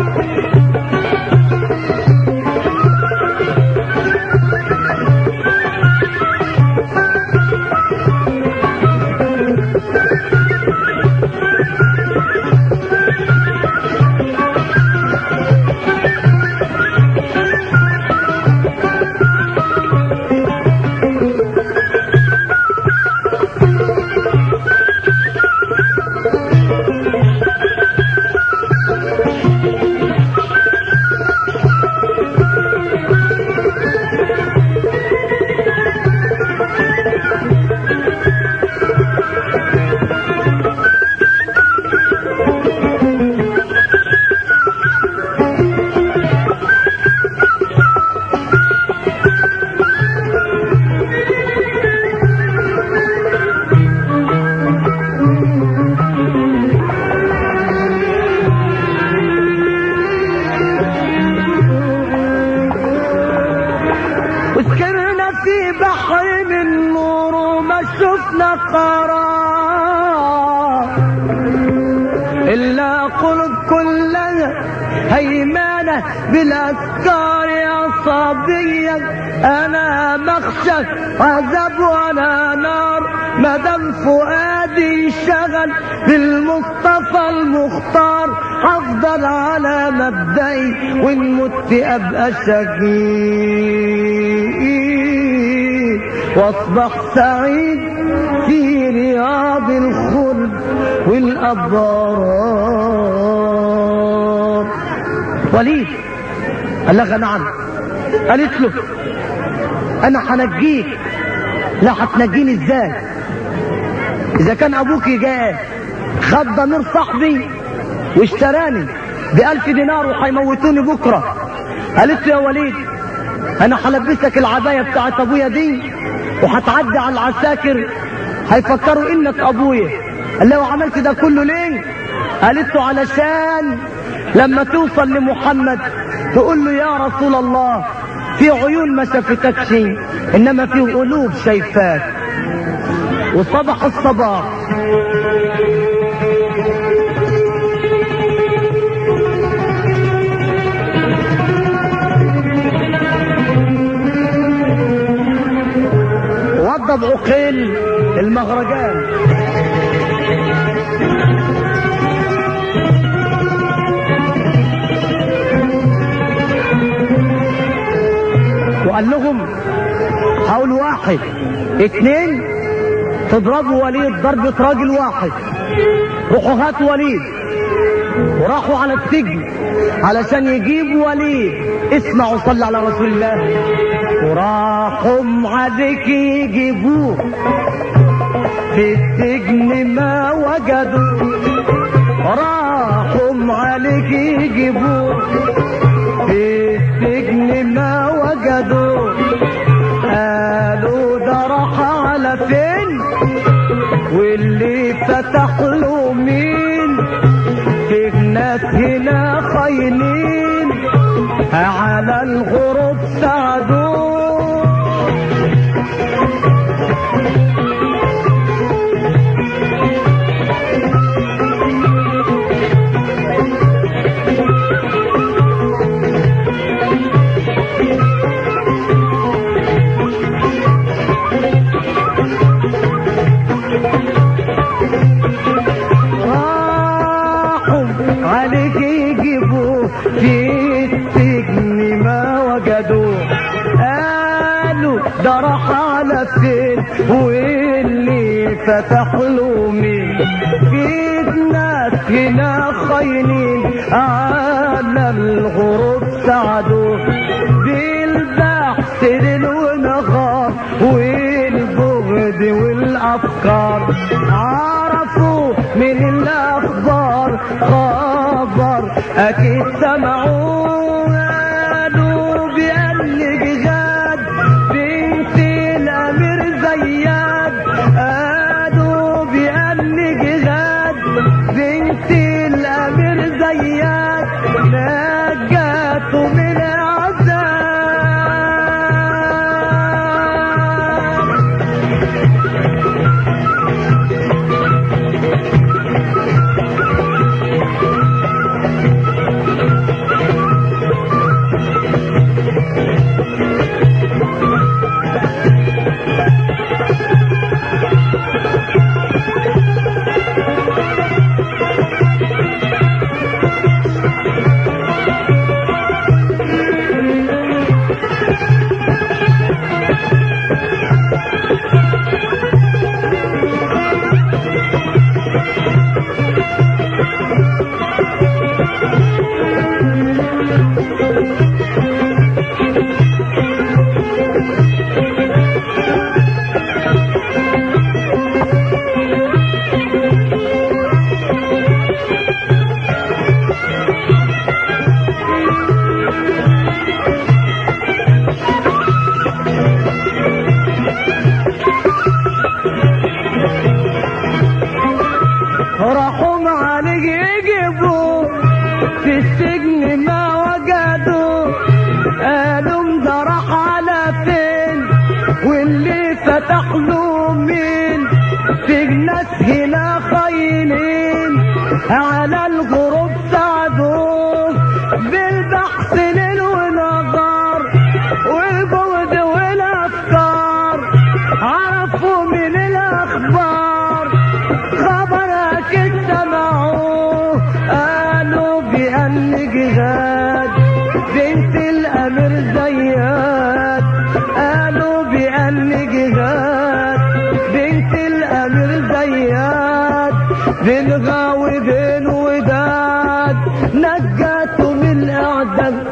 وسكرنا في بحر من نور وما شفنا قرار إلا قلوب كلها هيمانة بالأفكار يا صبية أنا مخشى عذاب ولا نار مدام فؤادي شغل بالمصطفى المختار هفضل على مبدئي وإن مت أبقى شهيد واصبح سعيد في رياض الخلد والأبرار وليد قال لها نعم قالت له انا هنجيك لا هتنجيني ازاي اذا كان ابوك جاء خد ضمير صاحبي واشتراني بألف دينار وهيموتوني بكرة قالت له يا وليد انا هلبسك العباية بتاعت ابويا دي وهتعدي على العساكر هيفكروا انك ابويا قال له عملت ده كله ليه قالت له علشان لما توصل لمحمد تقول له يا رسول الله في عيون ما شافتكش انما في قلوب شايفاك وصبح الصباح واحد اتنين تضربوا وليد ضربة راجل واحد روحوا هاتوا وليد وراحوا على السجن علشان يجيبوا وليد اسمعوا صلى على رسول الله وراحوا عليك يجيبوه في السجن ما وجدوا راحوا عليك يجيبوه في السجن ما وجدوا قالوا ده راح على فين واللي فتح له مين في ناس هنا خاينين على الغروب ساعدوه راحوا عليك يجيبوا في السجن ما وجدوه قالوا ده راح على فين واللي فتح له مين في ناس هنا خاينين على الغروب ساعدوه بالبحث ليل ونهار والجهد والافكار عرفوا من الاخبار خبر اكيد سمعوا قالوا بان جهاد بنت الامير زياد قالوا بان جهاد بنت الامير زياد نجاته من عذاب راحوا عليك يجيبوا في السجن ما وجدوا قالوا ده راح على فين واللي فتح له مين في ناس هنا خاينين على الغروب ساعدوه بالبحث ليل ونهار والجهد والافكار عرفوا من الاخبار خبرك سمعوه قالوا بأن جهاد بنت الأمير زياد قالوا بأن جهاد بنت الأمير زياد بالغاوي بين وداد نجاته من الأعدام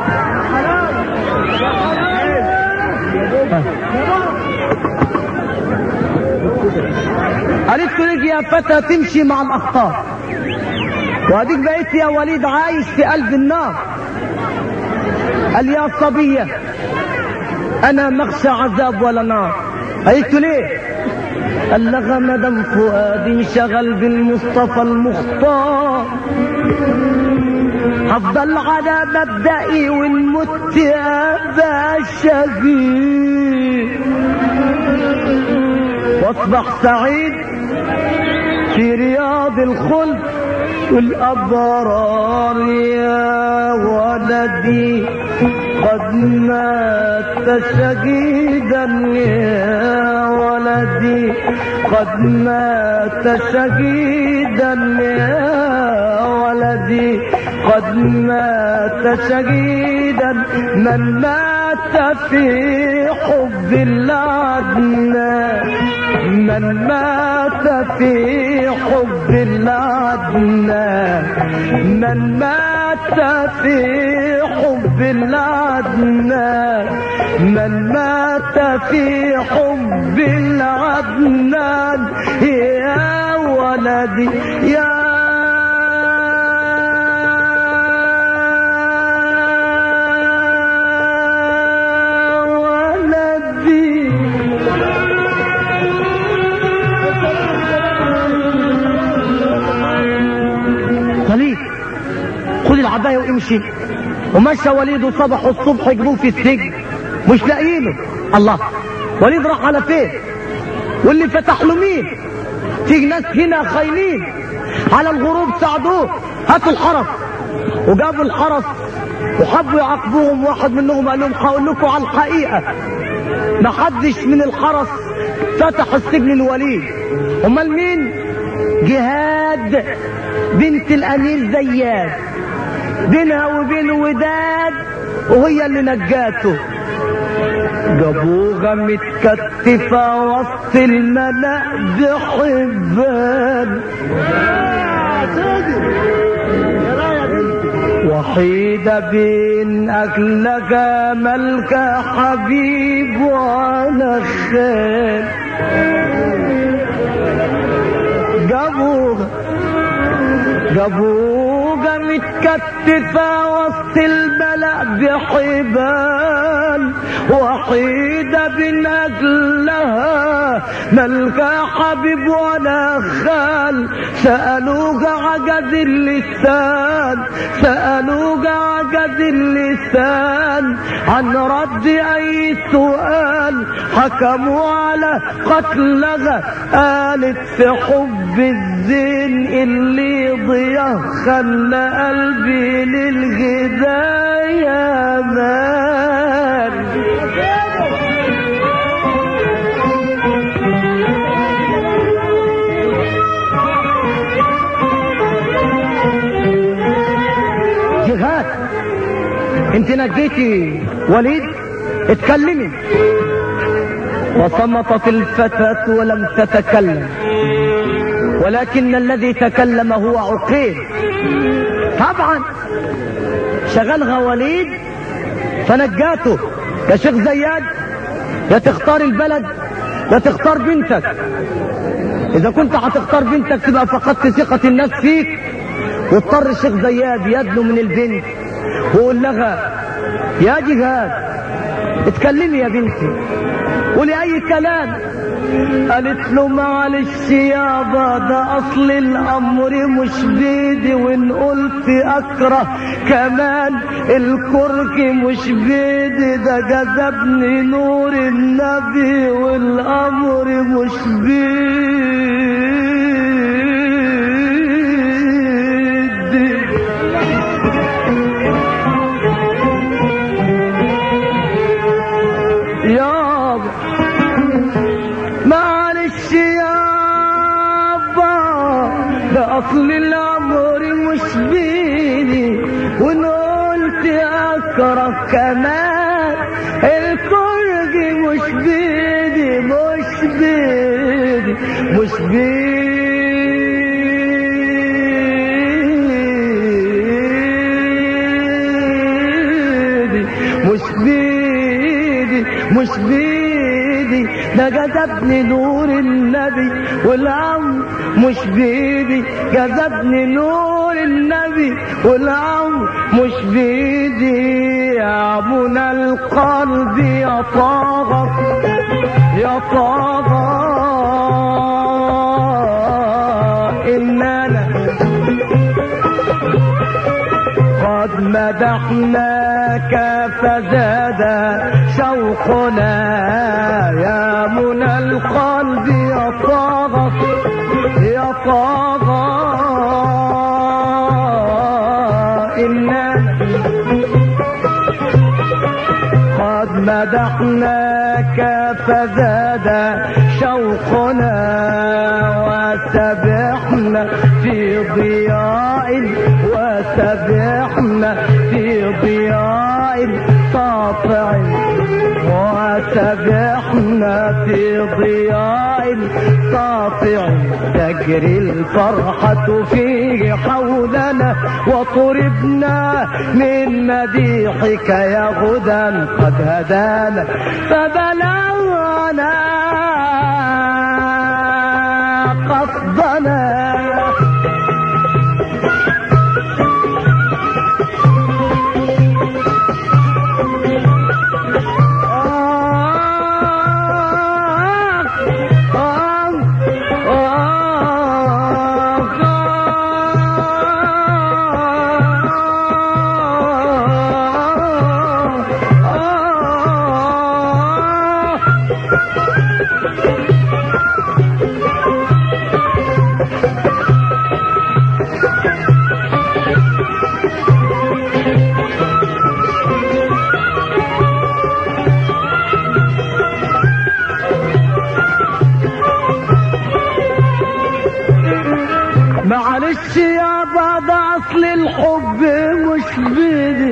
قالت له لك يا فتى تمشي مع الاخطار واديك بقيت يا وليد عايش في قلب النار قال يا صبية انا مخشى عذاب ولا نار قالت له ليه قال لها مدام فؤادي انشغل بالمصطفى المختار هفضل على مبدئي والمت ابا شقيق واصبح سعيد في رياض الخلد والابرار يا ولدي قد مات شهيدا يا ولدي قد مات شهيدا يا ولدي قد مات شهيدا من مات مات في حب العدنان من مات في حب العدنان من مات في حب العدنان من مات في حب العدنان يا ولدي يا ولدي وليد خد العباية وامشي ومشى وليد وصبح الصبح جابوه في السجن مش لاقيينه الله وليد راح على فين واللي فتح له مين في ناس هنا خاينين على الغروب ساعدوه هاتوا الحرس وجابوا الحرس وحبوا يعاقبوهم واحد منهم قال لهم هقول لكم على الحقيقه ما حدش من الحرس فتح السجن لوليد امال مين جهاد بنت الامير زياد بينها وبين وداد وهي اللي نجاته جابوها متكتفة وسط الملأ بحبال وحيدة بين أكلك ملك حبيب وأنا خال جابوها جابوها متكتفة وسط الملأ بحبال وحيدة بين أجلها ملكة حبيب ولا خال سألوك عجز اللسان سألوك عجز اللسان عن رد أي سؤال حكموا على قتلها قالت في حب الزين اللي ضياه خلى قلبي للهداية مال جهاد انت نجيتي وليد اتكلمي وصمتت الفتاة ولم تتكلم ولكن الذي تكلم هو عقيل طبعا شغلها وليد فنجاته يا شيخ زياد يا تختار البلد يا تختار بنتك اذا كنت هتختار بنتك تبقى فقدت ثقة الناس فيك واضطر الشيخ زياد يدنو من البنت ويقول لها يا جهاد اتكلمي يا بنتي قولي اي كلام قالت له معلش يابا ده اصل الامر مش بيدي وان قلت اكره كمان الكرك مش بيدي ده جذبني نور النبي والامر مش بيدي يابا معلش يابا ده اصل الامر مش بيدي وان قلت اكره كمان الكرج مش بيدي مش بيدي مش بيدي مش بيدي مش بيدي ده جذبني نور النبي والعمر مش بيدي جذبني نور النبي والعمر مش بيدي يا منى القلب يا طاغة يا طاغة إن أنا قد مدحناك فزاد شوقنا يا منى القلب يا طاغة يا طاغة إنا قد مدحناك فزاد شوقنا وسبحنا في ضياء وسبحنا في ضياء ساطع ساطع وسبحنا في ضياء ساطع تجري الفرحة فيه حولنا وطربنا من مديحك يا غدا قد هدانا فبلغنا قصدنا معلش يا بعد اصل الحب مش بيدي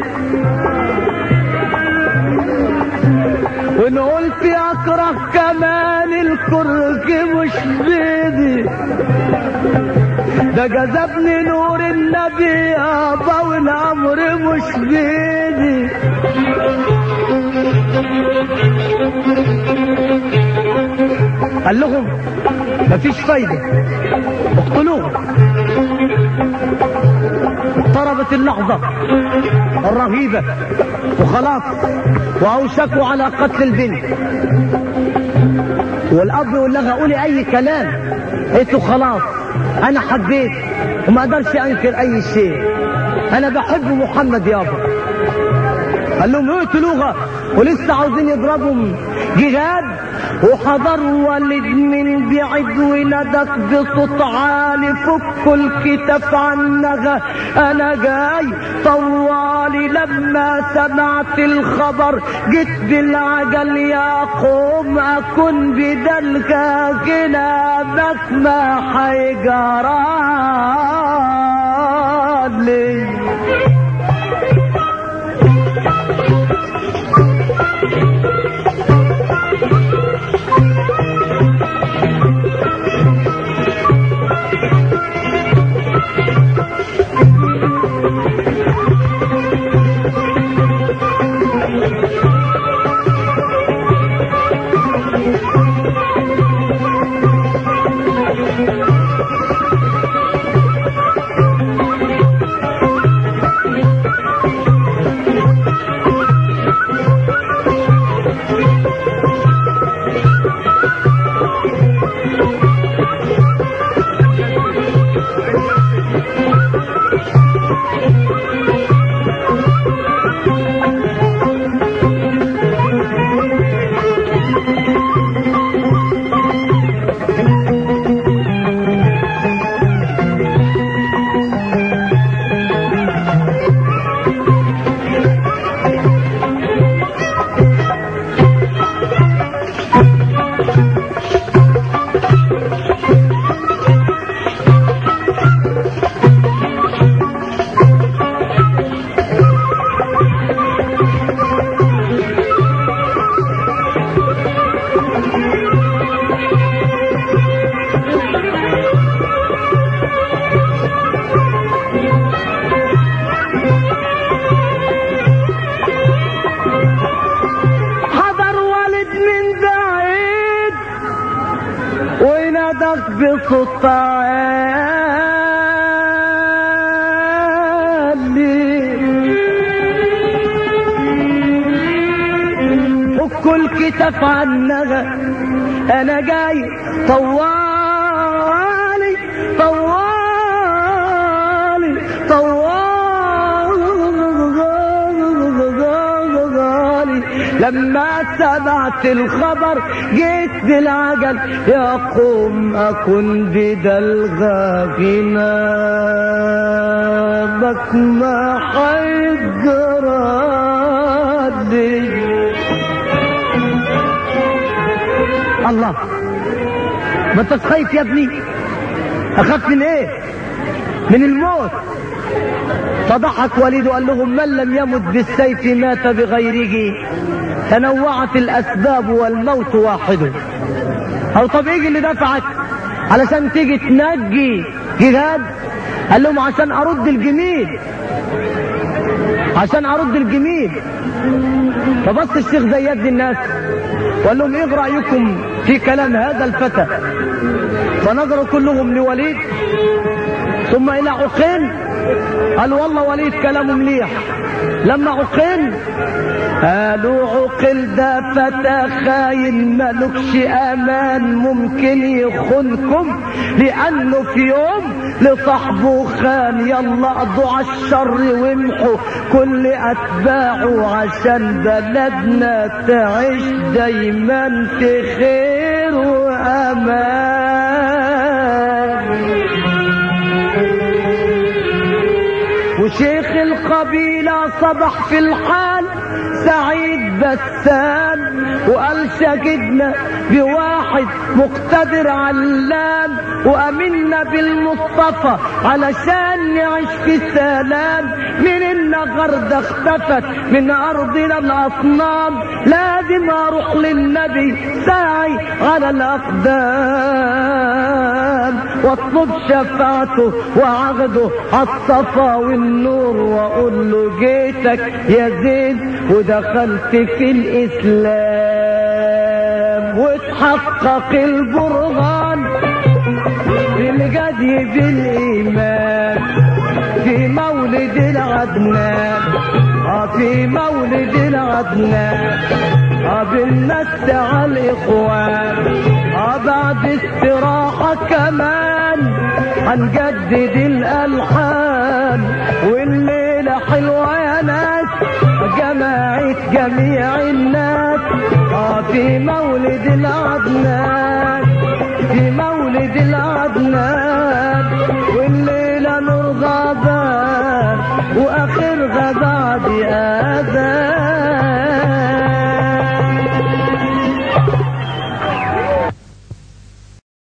وان قلت اكره كمان الكرك مش بيدي ده جذبني نور النبي يابا والامر مش بيدي قال لهم مفيش فايده اقتلوه اقتربت اللحظة الرهيبة وخلاص وأوشكوا على قتل البنت والأب يقول لها قولي أي كلام قلت له خلاص أنا حبيت وما أقدرش أنكر أي شيء أنا بحب محمد يابا قال لهم اقتلوها ولسه عاوزين يضربهم جهاد وحضر والد من بعيد وندك بصوت عالي فك الكتف عنها انا جاي طوالي لما سمعت الخبر جيت بالعجل يا قوم اكون بدلك جنابك ما حيجرالي حضر والد من بعيد وينادك بصوت عالي فك الكتف عنها انا جاي طوالي طوالي طوالي لما سمعت الخبر جيت بالعجل يا قوم اكن بدلغى غنابك ما حيجرالي الله ما انت خايف يا ابني اخاف من ايه من الموت فضحك وليد وقال لهم من لم يمت بالسيف مات بغيره تنوعت الاسباب والموت واحد او طب ايه اللي دفعك علشان تيجي تنجي جهاد قال لهم عشان ارد الجميل عشان ارد الجميل فبص الشيخ زياد الناس وقال لهم ايه رايكم في كلام هذا الفتى فنظروا كلهم لوليد ثم الى عقيل قال والله وليد كلامه مليح لما عقيل قالوا عقل ده فتى خاين ملكش امان ممكن يخونكم لانه في يوم لصاحبه خان يلا قضوا على الشر وامحوا كل اتباعه عشان بلدنا تعيش دايما في خير وامان وشيخ القبيلة صبح في الحال سعيد بسام وقال شجدنا بواحد مقتدر علام وأمنا بالمصطفى علشان نعيش في سلام من النغردة اختفت من أرضنا الأصنام لازم أروح للنبي ساعي على الأقدام واطلب شفاعته وعقده عالصفا والنور واقول له جيتك يا زين ودخلت في الاسلام وتحقق البرهان بالجدي بالايمان في مولد العدنان اه في مولد العدنان اه بالنس على الاخوان اه بعد استراحة كمان هنجدد الالحان والليلة حلوة يا ناس جماعة جميع الناس اه في مولد العدنان في مولد العدنان